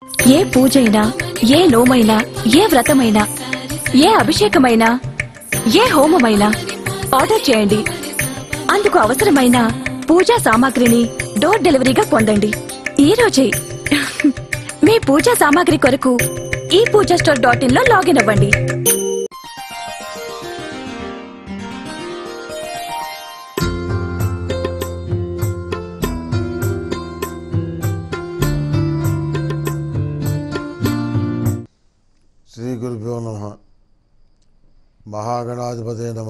ఏ పూజైనా ఏ నోమైనా ఏ వ్రతమైనా ఏ అభిషేకమైనా ఏ హోమమైనా ఆర్డర్ చేయండి అందుకు అవసరమైన పూజా సామాగ్రిని డోర్ డెలివరీగా పొందండి ఈ రోజే మీ పూజా సామాగ్రి కొరకు ఈ పూజా స్టోర్ డాట్ ఇన్ లో లాగిన్ అవ్వండి శ్రీ గురుభ్యో నమ మహాగణాధిపతే నమ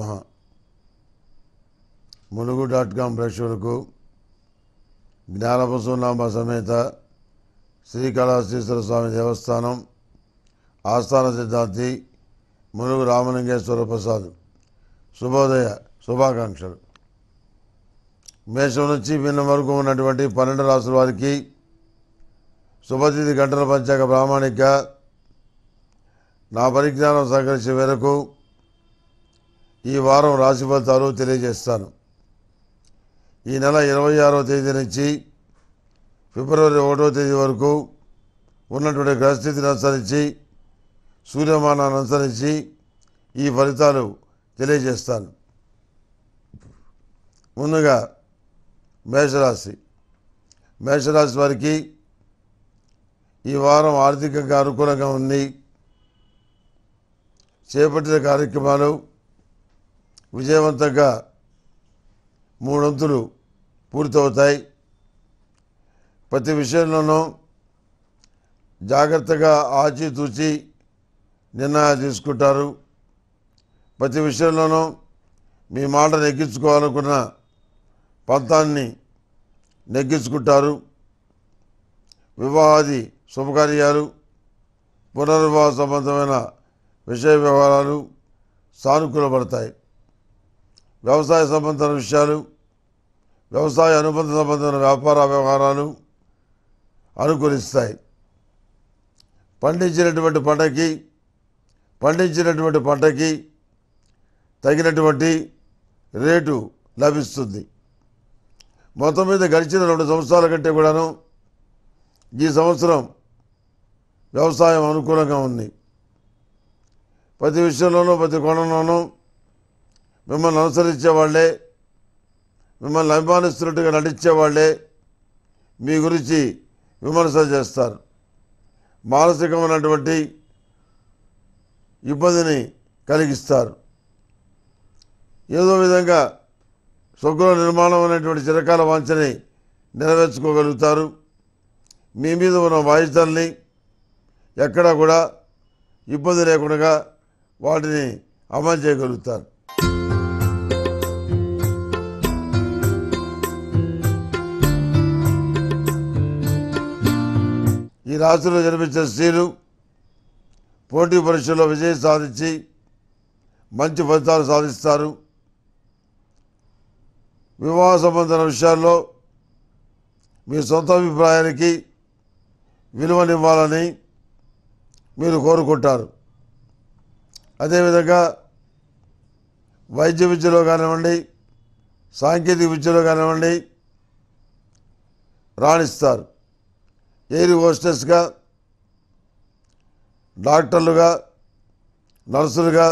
ములుగు డాట్ కామ్ ప్రేక్షకులకు జ్ఞానపశునామ సమేత శ్రీకళాశ్రీశ్వర స్వామి దేవస్థానం ఆస్థాన సిద్ధాంతి ములుగు రామలింగేశ్వర ప్రసాద్ శుభోదయ శుభాకాంక్షలు మేషం నుంచి భిన్న వరకు ఉన్నటువంటి పన్నెండు రాసుల వారికి శుభతిథి గంటల పంచాక ప్రామాణిక నా పరిజ్ఞానం సహకరించే మేరకు ఈ వారం రాశి ఫలితాలు తెలియజేస్తాను ఈ నెల ఇరవై ఆరవ తేదీ నుంచి ఫిబ్రవరి ఒకటో తేదీ వరకు ఉన్నటువంటి గ్రహస్థితిని అనుసరించి సూర్యమానాన్ని అనుసరించి ఈ ఫలితాలు తెలియజేస్తాను ముందుగా మేషరాశి మేషరాశి వారికి ఈ వారం ఆర్థికంగా అనుకూలంగా ఉంది చేపట్టిన కార్యక్రమాలు విజయవంతంగా మూడొంతులు పూర్తవుతాయి ప్రతి విషయంలోనూ జాగ్రత్తగా ఆచితూచి నిర్ణయాలు తీసుకుంటారు ప్రతి విషయంలోనూ మీ మాట నెగ్గించుకోవాలనుకున్న పంతాన్ని నెగ్గించుకుంటారు వివాహాది శుభకార్యాలు పునర్వివాహ సంబంధమైన విషయ వ్యవహారాలు సానుకూలపడతాయి వ్యవసాయ సంబంధమైన విషయాలు వ్యవసాయ అనుబంధ సంబంధమైన వ్యాపార వ్యవహారాలు అనుకూలిస్తాయి పండించినటువంటి పంటకి పండించినటువంటి పంటకి తగినటువంటి రేటు లభిస్తుంది మొత్తం మీద గడిచిన రెండు సంవత్సరాల కంటే కూడాను ఈ సంవత్సరం వ్యవసాయం అనుకూలంగా ఉంది ప్రతి విషయంలోనూ ప్రతి కోణంలోనూ మిమ్మల్ని అనుసరించే వాళ్ళే మిమ్మల్ని అభిమానిస్తున్నట్టుగా నటించే వాళ్ళే మీ గురించి విమర్శ చేస్తారు మానసికమైనటువంటి ఇబ్బందిని కలిగిస్తారు ఏదో విధంగా స్వగృహ నిర్మాణం అనేటువంటి చిరకాల వాంఛని నెరవేర్చుకోగలుగుతారు మీ మీద ఉన్న బాధ్యతల్ని ఎక్కడా కూడా ఇబ్బంది లేకుండా వాటిని అమలు చేయగలుగుతారు ఈ రాశిలో జన్మించిన స్త్రీలు పోటీ పరీక్షల్లో విజయం సాధించి మంచి ఫలితాలు సాధిస్తారు వివాహ సంబంధమైన విషయాల్లో మీ సొంత అభిప్రాయానికి విలువనివ్వాలని మీరు కోరుకుంటారు అదేవిధంగా వైద్య విద్యలో కానివ్వండి సాంకేతిక విద్యలో కానివ్వండి రాణిస్తారు ఎయిర్ హోస్టెస్గా డాక్టర్లుగా నర్సులుగా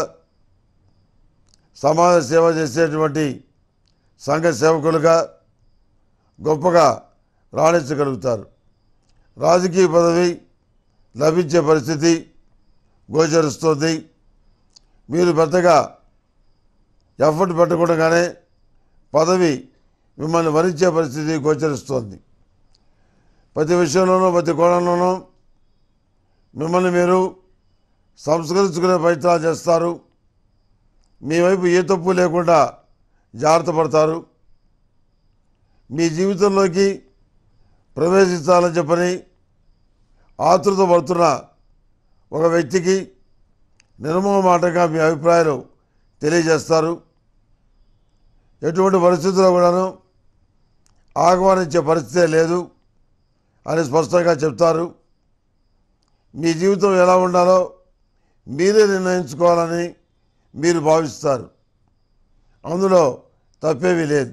సమాజ సేవ చేసేటువంటి సంఘ సేవకులుగా గొప్పగా రాణించగలుగుతారు రాజకీయ పదవి లభించే పరిస్థితి గోచరిస్తుంది మీరు పెద్దగా ఎఫర్ట్ పెట్టకుండానే పదవి మిమ్మల్ని వరించే పరిస్థితి గోచరిస్తోంది ప్రతి విషయంలోనూ ప్రతి కోణంలోనూ మిమ్మల్ని మీరు సంస్కరించుకునే ప్రయత్నాలు చేస్తారు మీ వైపు ఏ తప్పు లేకుండా జాగ్రత్త పడతారు మీ జీవితంలోకి ప్రవేశించాలని చెప్పని ఆతృత పడుతున్న ఒక వ్యక్తికి నిర్మోహమాటంగా మీ అభిప్రాయాలు తెలియజేస్తారు ఎటువంటి పరిస్థితుల్లో కూడాను ఆహ్వానించే పరిస్థితే లేదు అని స్పష్టంగా చెప్తారు మీ జీవితం ఎలా ఉండాలో మీరే నిర్ణయించుకోవాలని మీరు భావిస్తారు అందులో తప్పేమీ లేదు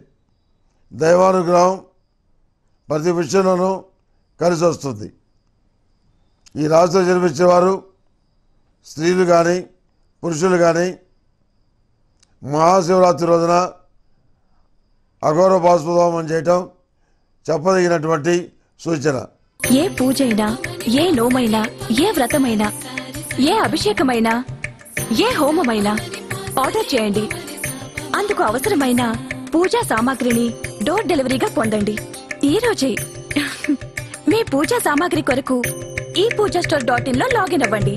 దైవానుగ్రహం ప్రతి విషయంలోనూ కలిసి వస్తుంది ఈ రాశిలో జన్మించేవారు స్త్రీలు కానీ పురుషులు కానీ మహాశివరాత్రి రోజున అఘోర బాష్పదోమం చేయటం చెప్పదగినటువంటి సూచన ఏ పూజైనా ఏ నోమైనా ఏ వ్రతమైనా ఏ అభిషేకమైనా ఏ హోమమైనా ఆర్డర్ చేయండి అందుకు అవసరమైన పూజా సామాగ్రిని డోర్ డెలివరీగా పొందండి ఈ రోజే మీ పూజా సామాగ్రి కొరకు ఈ పూజా స్టోర్ డాట్ ఇన్ లో లాగిన్ అవ్వండి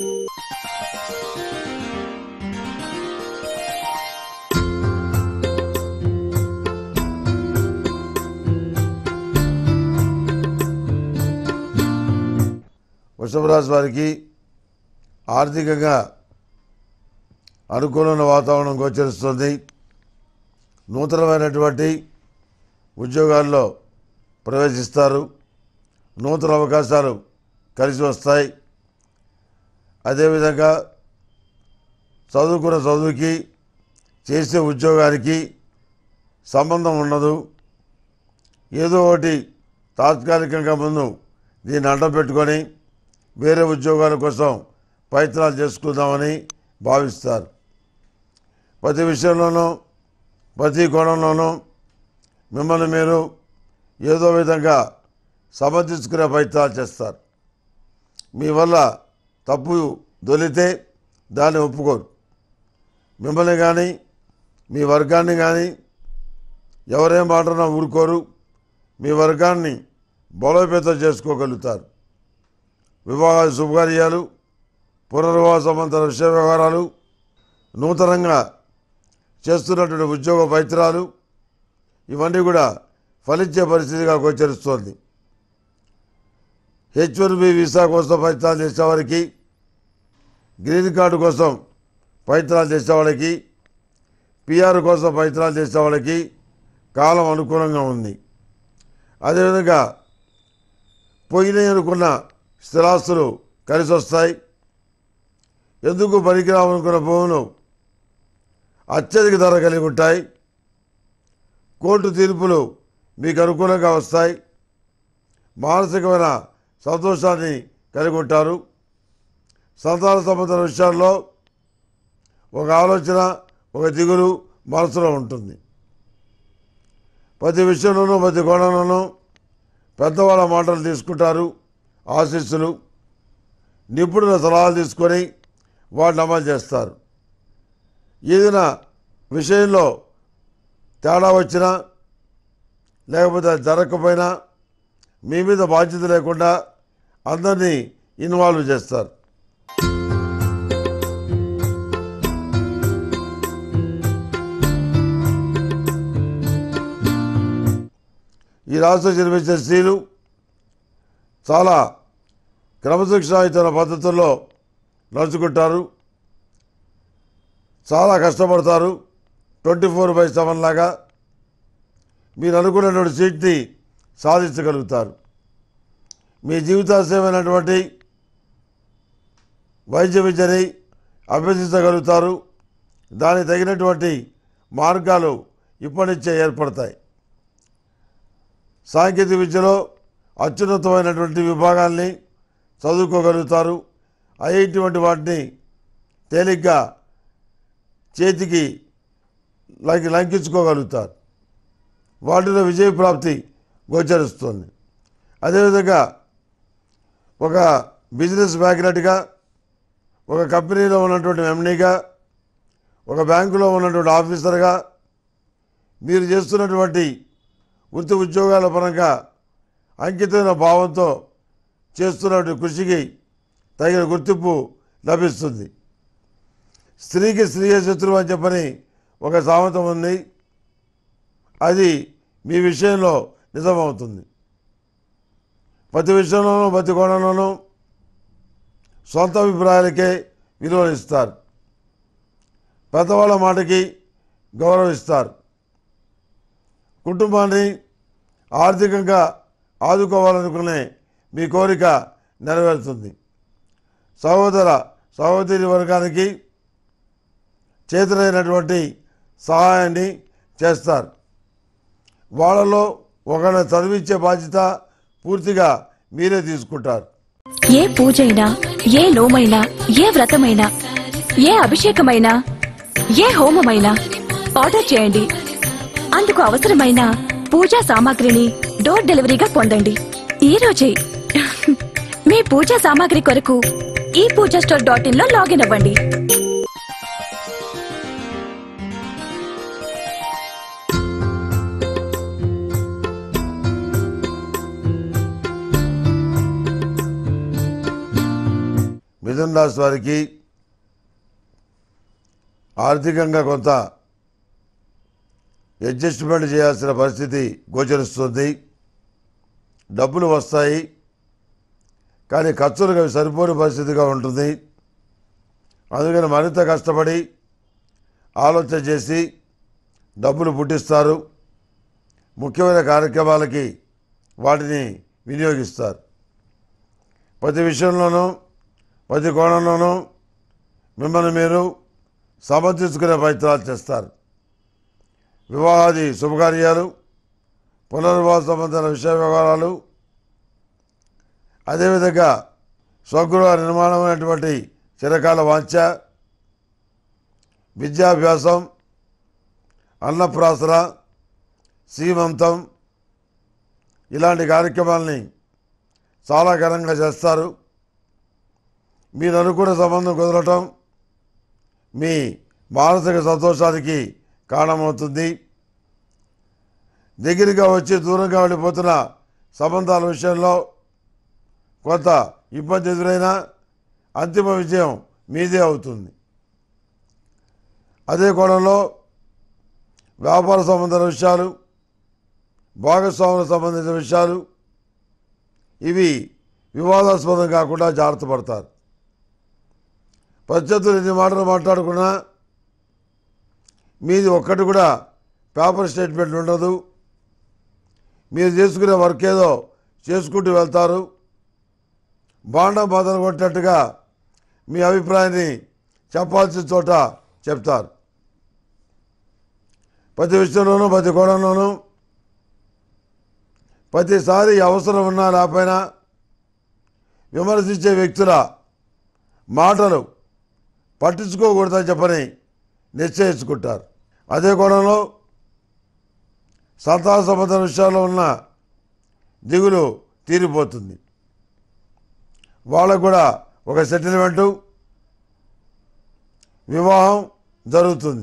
వృషభ రాశి వారికి ఆర్థికంగా అనుకూలమైన వాతావరణం గోచరిస్తుంది నూతనమైనటువంటి ఉద్యోగాల్లో ప్రవేశిస్తారు నూతన అవకాశాలు కలిసి వస్తాయి అదేవిధంగా చదువుకున్న చదువుకి చేసే ఉద్యోగానికి సంబంధం ఉండదు ఏదో ఒకటి తాత్కాలికంగా ముందు దీన్ని అడ్డం పెట్టుకొని వేరే ఉద్యోగాల కోసం ప్రయత్నాలు చేసుకుందామని భావిస్తారు ప్రతి విషయంలోనూ ప్రతి కోణంలోనూ మిమ్మల్ని మీరు ఏదో విధంగా సమర్థించుకునే ప్రయత్నాలు చేస్తారు మీ వల్ల తప్పు దొలితే దాన్ని ఒప్పుకోరు మిమ్మల్ని కానీ మీ వర్గాన్ని కానీ ఎవరేం మాటనా ఊరుకోరు మీ వర్గాన్ని బలోపేతం చేసుకోగలుగుతారు వివాహ శుభకార్యాలు పునర్వివాహ సంబంధ విషయ వ్యవహారాలు నూతనంగా చేస్తున్నటువంటి ఉద్యోగ ప్రయత్నాలు ఇవన్నీ కూడా ఫలించే పరిస్థితిగా గోచరిస్తోంది హెచ్ వన్ బి వీసా కోసం ప్రయత్నాలు చేసేవారికి గ్రీన్ కార్డు కోసం ప్రయత్నాలు చేసేవాళ్ళకి పిఆర్ కోసం ప్రయత్నాలు చేసేవాళ్ళకి కాలం అనుకూలంగా ఉంది అదేవిధంగా పోయినాయి అనుకున్న స్థిరాస్తులు కలిసి వస్తాయి ఎందుకు పనికిరావనుకున్న భూములు అత్యధిక ధర కలిగి ఉంటాయి కోర్టు తీర్పులు మీకు అనుకూలంగా వస్తాయి మానసికమైన సంతోషాన్ని కలిగి ఉంటారు సంతాన సంబంధ విషయాల్లో ఒక ఆలోచన ఒక దిగులు మనసులో ఉంటుంది ప్రతి విషయంలోనూ ప్రతి కోణంలోనూ పెద్దవాళ్ళ మాటలు తీసుకుంటారు ఆశీస్సులు నిపుణుల సలహాలు తీసుకొని వాటిని అమలు చేస్తారు ఏదైనా విషయంలో తేడా వచ్చినా లేకపోతే అది జరగకపోయినా మీ మీద బాధ్యత లేకుండా అందరినీ ఇన్వాల్వ్ చేస్తారు ఈ రాష్ట్రం జన్మించిన స్త్రీలు చాలా క్రమశిక్షణాయుతమైన పద్ధతుల్లో నడుచుకుంటారు చాలా కష్టపడతారు ట్వంటీ ఫోర్ బై సెవెన్ లాగా మీరు అనుకున్నటువంటి సీట్ని సాధించగలుగుతారు మీ జీవితాశయమైనటువంటి వైద్య విద్యని అభ్యసించగలుగుతారు దానికి తగినటువంటి మార్గాలు ఇప్పటి నుంచే ఏర్పడతాయి సాంకేతిక విద్యలో అత్యున్నతమైనటువంటి విభాగాల్ని చదువుకోగలుగుతారు ఐఐటి వంటి వాటిని తేలిగ్గా చేతికి లంకి లంకించుకోగలుగుతారు వాటిలో విజయ ప్రాప్తి గోచరిస్తుంది అదేవిధంగా ఒక బిజినెస్ మ్యాగ్నెట్గా ఒక కంపెనీలో ఉన్నటువంటి ఎండీగా ఒక బ్యాంకులో ఉన్నటువంటి ఆఫీసర్గా మీరు చేస్తున్నటువంటి వృత్తి ఉద్యోగాల పరంగా అంకితమైన భావంతో చేస్తున్నటువంటి కృషికి తగిన గుర్తింపు లభిస్తుంది స్త్రీకి స్త్రీయే శత్రువు అని చెప్పని ఒక సామెత ఉంది అది మీ విషయంలో నిజమవుతుంది ప్రతి విషయంలోనూ ప్రతి కోణంలోనూ సొంత అభిప్రాయాలకే విలువనిస్తారు పెద్దవాళ్ళ మాటకి గౌరవిస్తారు కుటుంబాన్ని ఆర్థికంగా ఆదుకోవాలనుకునే మీ కోరిక నెరవేరుతుంది సహోదర సహోదరి వర్గానికి చేతులైనటువంటి సహాయాన్ని చేస్తారు వాళ్ళలో ఒకరిని చదివించే బాధ్యత పూర్తిగా మీరే తీసుకుంటారు ఏ పూజైనా ఏ నోమైనా ఏ వ్రతమైనా ఏ అభిషేకమైనా ఏ హోమమైనా ఆర్డర్ చేయండి అందుకు అవసరమైన పూజా సామాగ్రిని డోర్ డెలివరీగా పొందండి ఈ రోజే మీ పూజా సామాగ్రి కొరకు ఈ పూజా స్టోర్ డాట్ ఇన్ లో లాగిన్ అవ్వండి మిథున రాశి వారికి ఆర్థికంగా కొంత అడ్జస్ట్మెంట్ చేయాల్సిన పరిస్థితి గోచరిస్తుంది డబ్బులు వస్తాయి కానీ ఖర్చులకు అవి సరిపోని పరిస్థితిగా ఉంటుంది అందుకని మరింత కష్టపడి ఆలోచన చేసి డబ్బులు పుట్టిస్తారు ముఖ్యమైన కార్యక్రమాలకి వాటిని వినియోగిస్తారు ప్రతి విషయంలోనూ ప్రతి కోణంలోనూ మిమ్మల్ని మీరు సమర్థించుకునే ప్రయత్నాలు చేస్తారు వివాహాది శుభకార్యాలు పునర్వాస సంబంధమైన విషయ వ్యవహారాలు అదేవిధంగా స్వగృహ నిర్మాణమైనటువంటి చిరకాల వాంఛ విద్యాభ్యాసం అన్నప్రాసన సీమంతం ఇలాంటి కార్యక్రమాల్ని చాలా ఘనంగా చేస్తారు మీరు అనుకున్న సంబంధం కుదరటం మీ మానసిక సంతోషానికి కారణమవుతుంది దగ్గరగా వచ్చి దూరంగా వెళ్ళిపోతున్న సంబంధాల విషయంలో కొంత ఇబ్బంది ఎదురైనా అంతిమ విజయం మీదే అవుతుంది అదే కోణంలో వ్యాపార సంబంధమైన విషయాలు భాగస్వాములకు సంబంధించిన విషయాలు ఇవి వివాదాస్పదం కాకుండా జాగ్రత్త పడతారు ప్రత్యర్థులు ఎన్ని మాటలు మాట్లాడుకున్నా మీది ఒక్కటి కూడా పేపర్ స్టేట్మెంట్ ఉండదు మీరు చేసుకునే వర్క్ ఏదో చేసుకుంటూ వెళ్తారు బాండం బదలు కొట్టినట్టుగా మీ అభిప్రాయాన్ని చెప్పాల్సిన చోట చెప్తారు ప్రతి విషయంలోనూ ప్రతి కోణంలోనూ ప్రతిసారి అవసరం ఉన్నా లేకపోయినా విమర్శించే వ్యక్తుల మాటలు పట్టించుకోకూడదని చెప్పని నిశ్చయించుకుంటారు అదే కోణంలో సంతాన సంబంధ విషయాల్లో ఉన్న దిగులు తీరిపోతుంది వాళ్ళకు కూడా ఒక సెటిల్మెంటు వివాహం జరుగుతుంది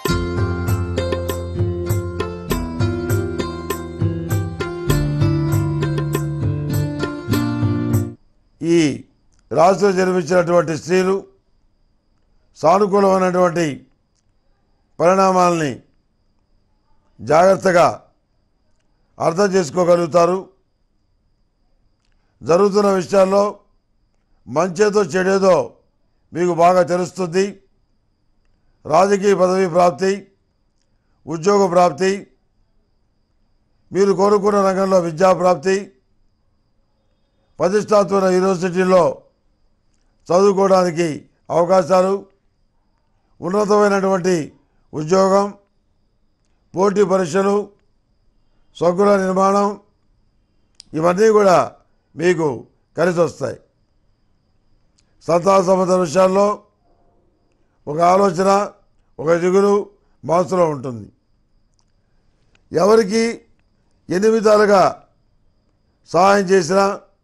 ఈ రాశిలో జన్మించినటువంటి స్త్రీలు సానుకూలమైనటువంటి పరిణామాలని జాగ్రత్తగా అర్థం చేసుకోగలుగుతారు జరుగుతున్న విషయాల్లో మంచేదో చెడేదో మీకు బాగా తెలుస్తుంది రాజకీయ పదవి ప్రాప్తి ఉద్యోగ ప్రాప్తి మీరు కోరుకున్న రంగంలో విద్యా ప్రాప్తి ప్రతిష్టాత్మక యూనివర్సిటీలో చదువుకోవడానికి అవకాశాలు ఉన్నతమైనటువంటి ఉద్యోగం పోటీ పరీక్షలు స్వగృహ నిర్మాణం ఇవన్నీ కూడా మీకు కలిసి వస్తాయి సంతాన సంబంధ విషయాల్లో ఒక ఆలోచన ఒక దిగులు మనసులో ఉంటుంది ఎవరికి ఎన్ని విధాలుగా సహాయం చేసినా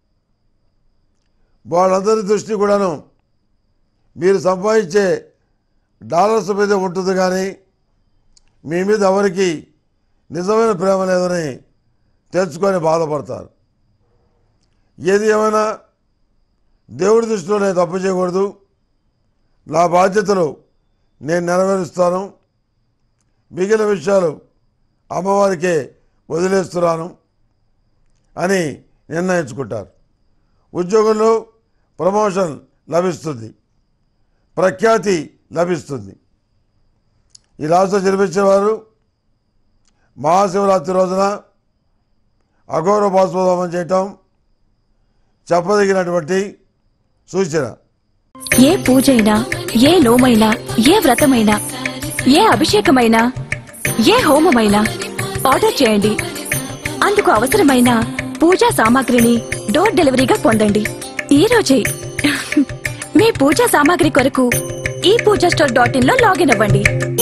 వాళ్ళందరి దృష్టి కూడాను మీరు సంపాదించే డాలర్స్ మీద ఉంటుంది కానీ మీ మీద ఎవరికి నిజమైన ప్రేమ లేదని తెలుసుకొని బాధపడతారు ఏది ఏమైనా దేవుడి దృష్టిలో నేను తప్పు చేయకూడదు నా బాధ్యతలు నేను నెరవేరుస్తాను మిగిలిన విషయాలు అమ్మవారికే వదిలేస్తున్నాను అని నిర్ణయించుకుంటారు ఉద్యోగంలో ప్రమోషన్ లభిస్తుంది ప్రఖ్యాతి లభిస్తుంది ఈ రాష్ట్రం జన్మించేవారు మహాశివరాత్రి రోజున అఘోర బాస్పోదమం చేయటం చెప్పదగినటువంటి సూచన ఏ పూజైనా ఏ నోమైనా ఏ వ్రతమైనా ఏ అభిషేకమైనా ఏ హోమమైనా ఆర్డర్ చేయండి అందుకు అవసరమైన పూజా సామాగ్రిని డోర్ డెలివరీగా పొందండి ఈ రోజే మీ పూజా సామాగ్రి కొరకు ఈ పూజా స్టోర్ డాట్ ఇన్ లో లాగిన్ అవ్వండి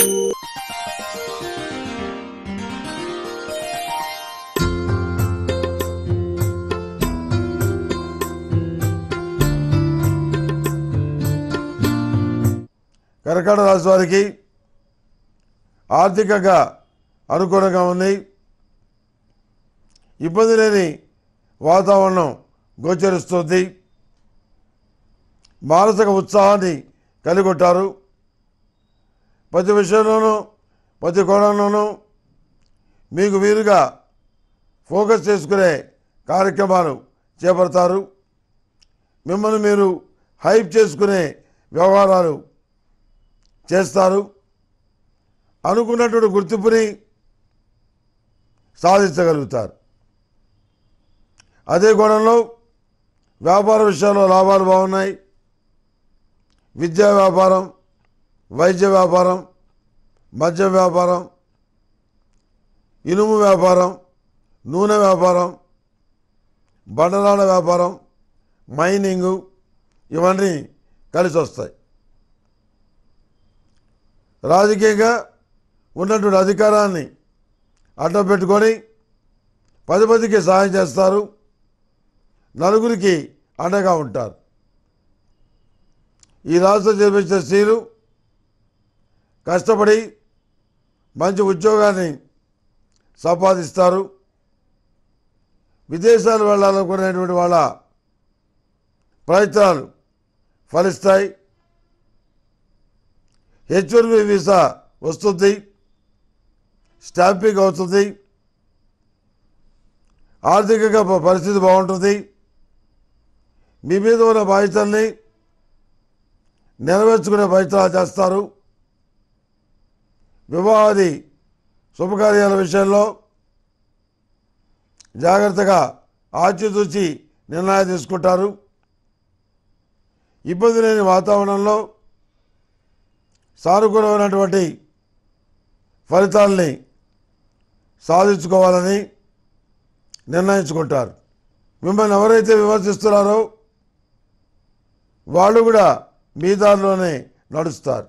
కర్కాటక రాశి వారికి ఆర్థికంగా అనుకూలంగా ఉంది ఇబ్బంది లేని వాతావరణం గోచరిస్తుంది మానసిక ఉత్సాహాన్ని కలిగి ఉంటారు ప్రతి విషయంలోనూ ప్రతి కోణంలోనూ మీకు వీలుగా ఫోకస్ చేసుకునే కార్యక్రమాలు చేపడతారు మిమ్మల్ని మీరు హైప్ చేసుకునే వ్యవహారాలు చేస్తారు అనుకున్నటువంటి గుర్తింపుని సాధించగలుగుతారు అదే కోణంలో వ్యాపార విషయాల్లో లాభాలు బాగున్నాయి విద్యా వ్యాపారం వైద్య వ్యాపారం మద్య వ్యాపారం ఇనుము వ్యాపారం నూనె వ్యాపారం బండరాల వ్యాపారం మైనింగు ఇవన్నీ కలిసి వస్తాయి రాజకీయంగా ఉన్నటువంటి అధికారాన్ని అడ్డం పెట్టుకొని పది మందికి సహాయం చేస్తారు నలుగురికి అండగా ఉంటారు ఈ రాష్ట్రం చేపించిన స్త్రీలు కష్టపడి మంచి ఉద్యోగాన్ని సంపాదిస్తారు విదేశాలు వెళ్ళాలనుకునేటువంటి వాళ్ళ ప్రయత్నాలు ఫలిస్తాయి హెచ్ వన్ వీసా వస్తుంది స్టాంపింగ్ అవుతుంది ఆర్థికంగా ప- పరిస్థితి బాగుంటుంది మీ మీద ఉన్న బాధ్యతల్ని నెరవేర్చుకునే ప్రయత్నాలు చేస్తారు వివాహాది శుభకార్యాల విషయంలో జాగ్రత్తగా ఆచితూచి నిర్ణయాలు తీసుకుంటారు ఇబ్బంది లేని వాతావరణంలో సానుకూలమైనటువంటి ఫలితాల్ని సాధించుకోవాలని నిర్ణయించుకుంటారు మిమ్మల్ని ఎవరైతే విమర్శిస్తున్నారో వాళ్ళు కూడా మీ దారిలోనే నడుస్తారు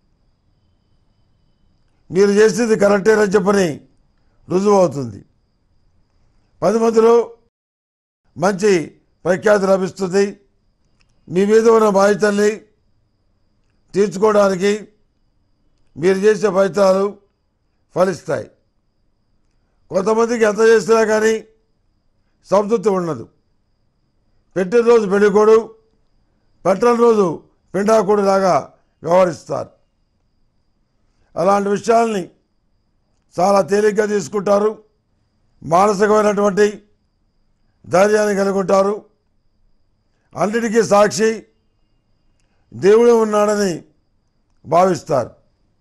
మీరు చేసేది కరెక్టేనని చెప్పని రుజువు అవుతుంది పది మందిలో మంచి ప్రఖ్యాతి లభిస్తుంది మీ మీద ఉన్న బాధ్యతల్ని తీర్చుకోవడానికి మీరు చేసే ప్రయత్నాలు ఫలిస్తాయి కొంతమందికి ఎంత చేసినా కానీ సంతృప్తి ఉండదు పెట్టిన రోజు పెళ్ళికోడు పెట్టని రోజు పిండాకుడు లాగా వ్యవహరిస్తారు అలాంటి విషయాల్ని చాలా తేలిగ్గా తీసుకుంటారు మానసికమైనటువంటి ధైర్యాన్ని కలిగి ఉంటారు అన్నిటికీ సాక్షి దేవుడే ఉన్నాడని భావిస్తారు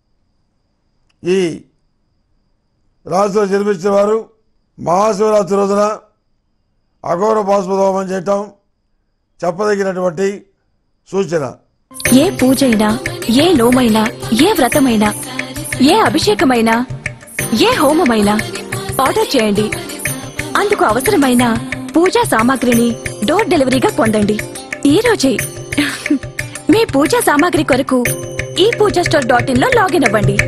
ఈ రాశిలో జన్మించిన వారు మహాశివరాత్రి రోజున అఘోర బాష్పదోమం చేయటం చెప్పదగినటువంటి సూచన ఏ పూజైనా ఏ నోమైనా ఏ వ్రతమైనా ఏ అభిషేకమైనా ఏ హోమమైనా ఆర్డర్ చేయండి అందుకు అవసరమైన పూజా సామాగ్రిని డోర్ డెలివరీగా పొందండి ఈ రోజే మీ పూజా సామాగ్రి కొరకు ఈ పూజా స్టోర్ డాట్ ఇన్ లో లాగిన్ అవ్వండి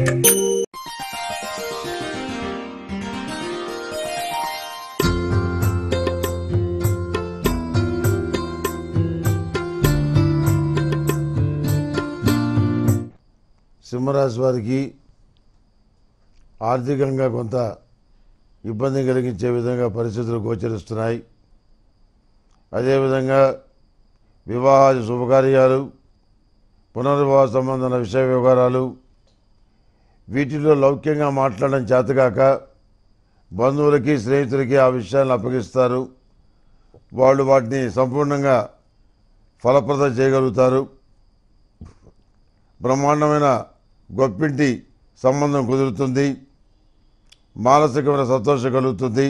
సింహరాశి వారికి ఆర్థికంగా కొంత ఇబ్బంది కలిగించే విధంగా పరిస్థితులు గోచరిస్తున్నాయి అదేవిధంగా వివాహాది శుభకార్యాలు పునర్వివాహ సంబంధమైన విషయ వ్యవహారాలు వీటిలో లౌక్యంగా మాట్లాడడం చేతగాక బంధువులకి స్నేహితులకి ఆ విషయాన్ని అప్పగిస్తారు వాళ్ళు వాటిని సంపూర్ణంగా ఫలప్రదం చేయగలుగుతారు బ్రహ్మాండమైన గొప్పింటి సంబంధం కుదురుతుంది మానసికమైన సంతోషం కలుగుతుంది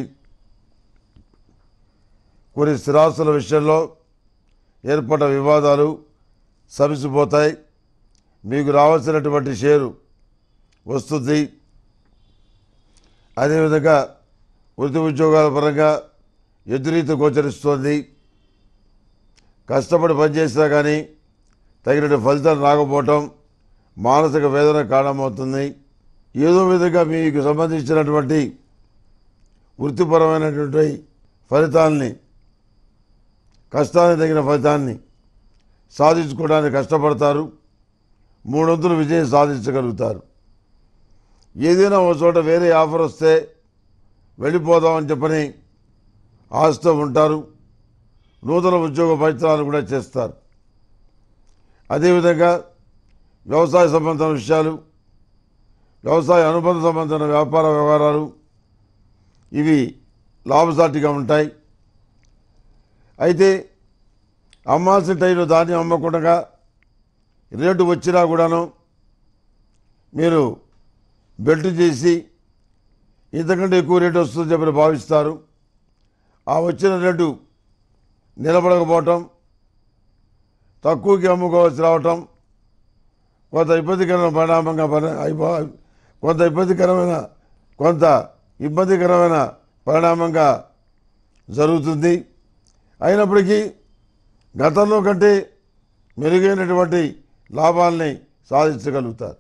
కొన్ని స్థిరాస్తుల విషయంలో ఏర్పడ్డ వివాదాలు సమిసిపోతాయి మీకు రావాల్సినటువంటి షేరు వస్తుంది అదేవిధంగా వృత్తి ఉద్యోగాల పరంగా ఎదురీత గోచరిస్తోంది కష్టపడి పనిచేసినా కానీ తగినట్టు ఫలితాలు రాకపోవటం మానసిక వేదన కారణమవుతుంది ఏదో విధంగా మీకు సంబంధించినటువంటి వృత్తిపరమైనటువంటి ఫలితాల్ని కష్టానికి తగిన ఫలితాన్ని సాధించుకోవడానికి కష్టపడతారు మూడొంతులు విజయం సాధించగలుగుతారు ఏదైనా ఒక చోట వేరే ఆఫర్ వస్తే వెళ్ళిపోదామని చెప్పని ఆశతో ఉంటారు నూతన ఉద్యోగ ప్రయత్నాలు కూడా చేస్తారు అదేవిధంగా వ్యవసాయ సంబంధమైన విషయాలు వ్యవసాయ అనుబంధ సంబంధమైన వ్యాపార వ్యవహారాలు ఇవి లాభసాటిగా ఉంటాయి అయితే అమ్మాల్సిన టైంలో ధాన్యం అమ్మకుండా రేటు వచ్చినా కూడాను మీరు బెల్ట్ చేసి ఇంతకంటే ఎక్కువ రేటు వస్తుందని చెప్పి భావిస్తారు ఆ వచ్చిన రేటు నిలబడకపోవటం తక్కువకి అమ్ముకోవాల్సి రావటం కొంత ఇబ్బందికరమైన పరిణామంగా పరి అయిపో కొంత ఇబ్బందికరమైన కొంత ఇబ్బందికరమైన పరిణామంగా జరుగుతుంది అయినప్పటికీ గతంలో కంటే మెరుగైనటువంటి లాభాల్ని సాధించగలుగుతారు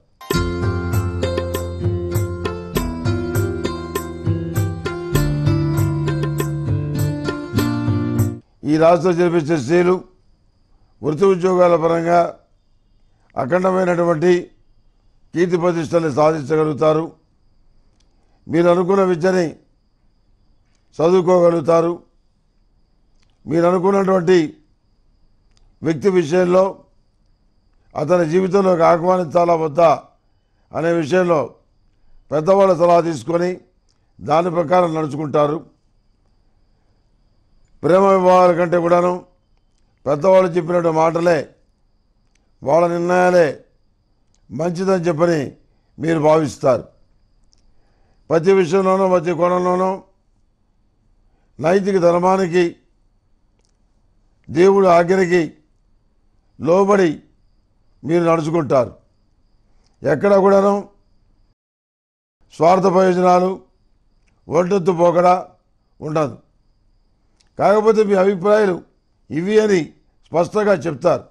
ఈ రాష్ట్రం జరిపించే స్త్రీలు వృత్తి ఉద్యోగాల పరంగా అఖండమైనటువంటి కీర్తి ప్రతిష్టల్ని సాధించగలుగుతారు మీరు అనుకున్న విద్యని చదువుకోగలుగుతారు మీరు అనుకున్నటువంటి వ్యక్తి విషయంలో అతని జీవితంలోకి ఆహ్వానించాలా వద్దా అనే విషయంలో పెద్దవాళ్ళ సలహా తీసుకొని దాని ప్రకారం నడుచుకుంటారు ప్రేమ వివాహాల కంటే కూడాను పెద్దవాళ్ళు చెప్పినట్టు మాటలే వాళ్ళ నిర్ణయాలే మంచిదని చెప్పని మీరు భావిస్తారు ప్రతి విషయంలోనూ ప్రతి కోణంలోనూ నైతిక ధర్మానికి దేవుడి ఆజ్ఞకి లోబడి మీరు నడుచుకుంటారు ఎక్కడ కూడాను స్వార్థ ప్రయోజనాలు ఒంటెత్తు పోకడా ఉండదు కాకపోతే మీ అభిప్రాయాలు ఇవి అని స్పష్టంగా చెప్తారు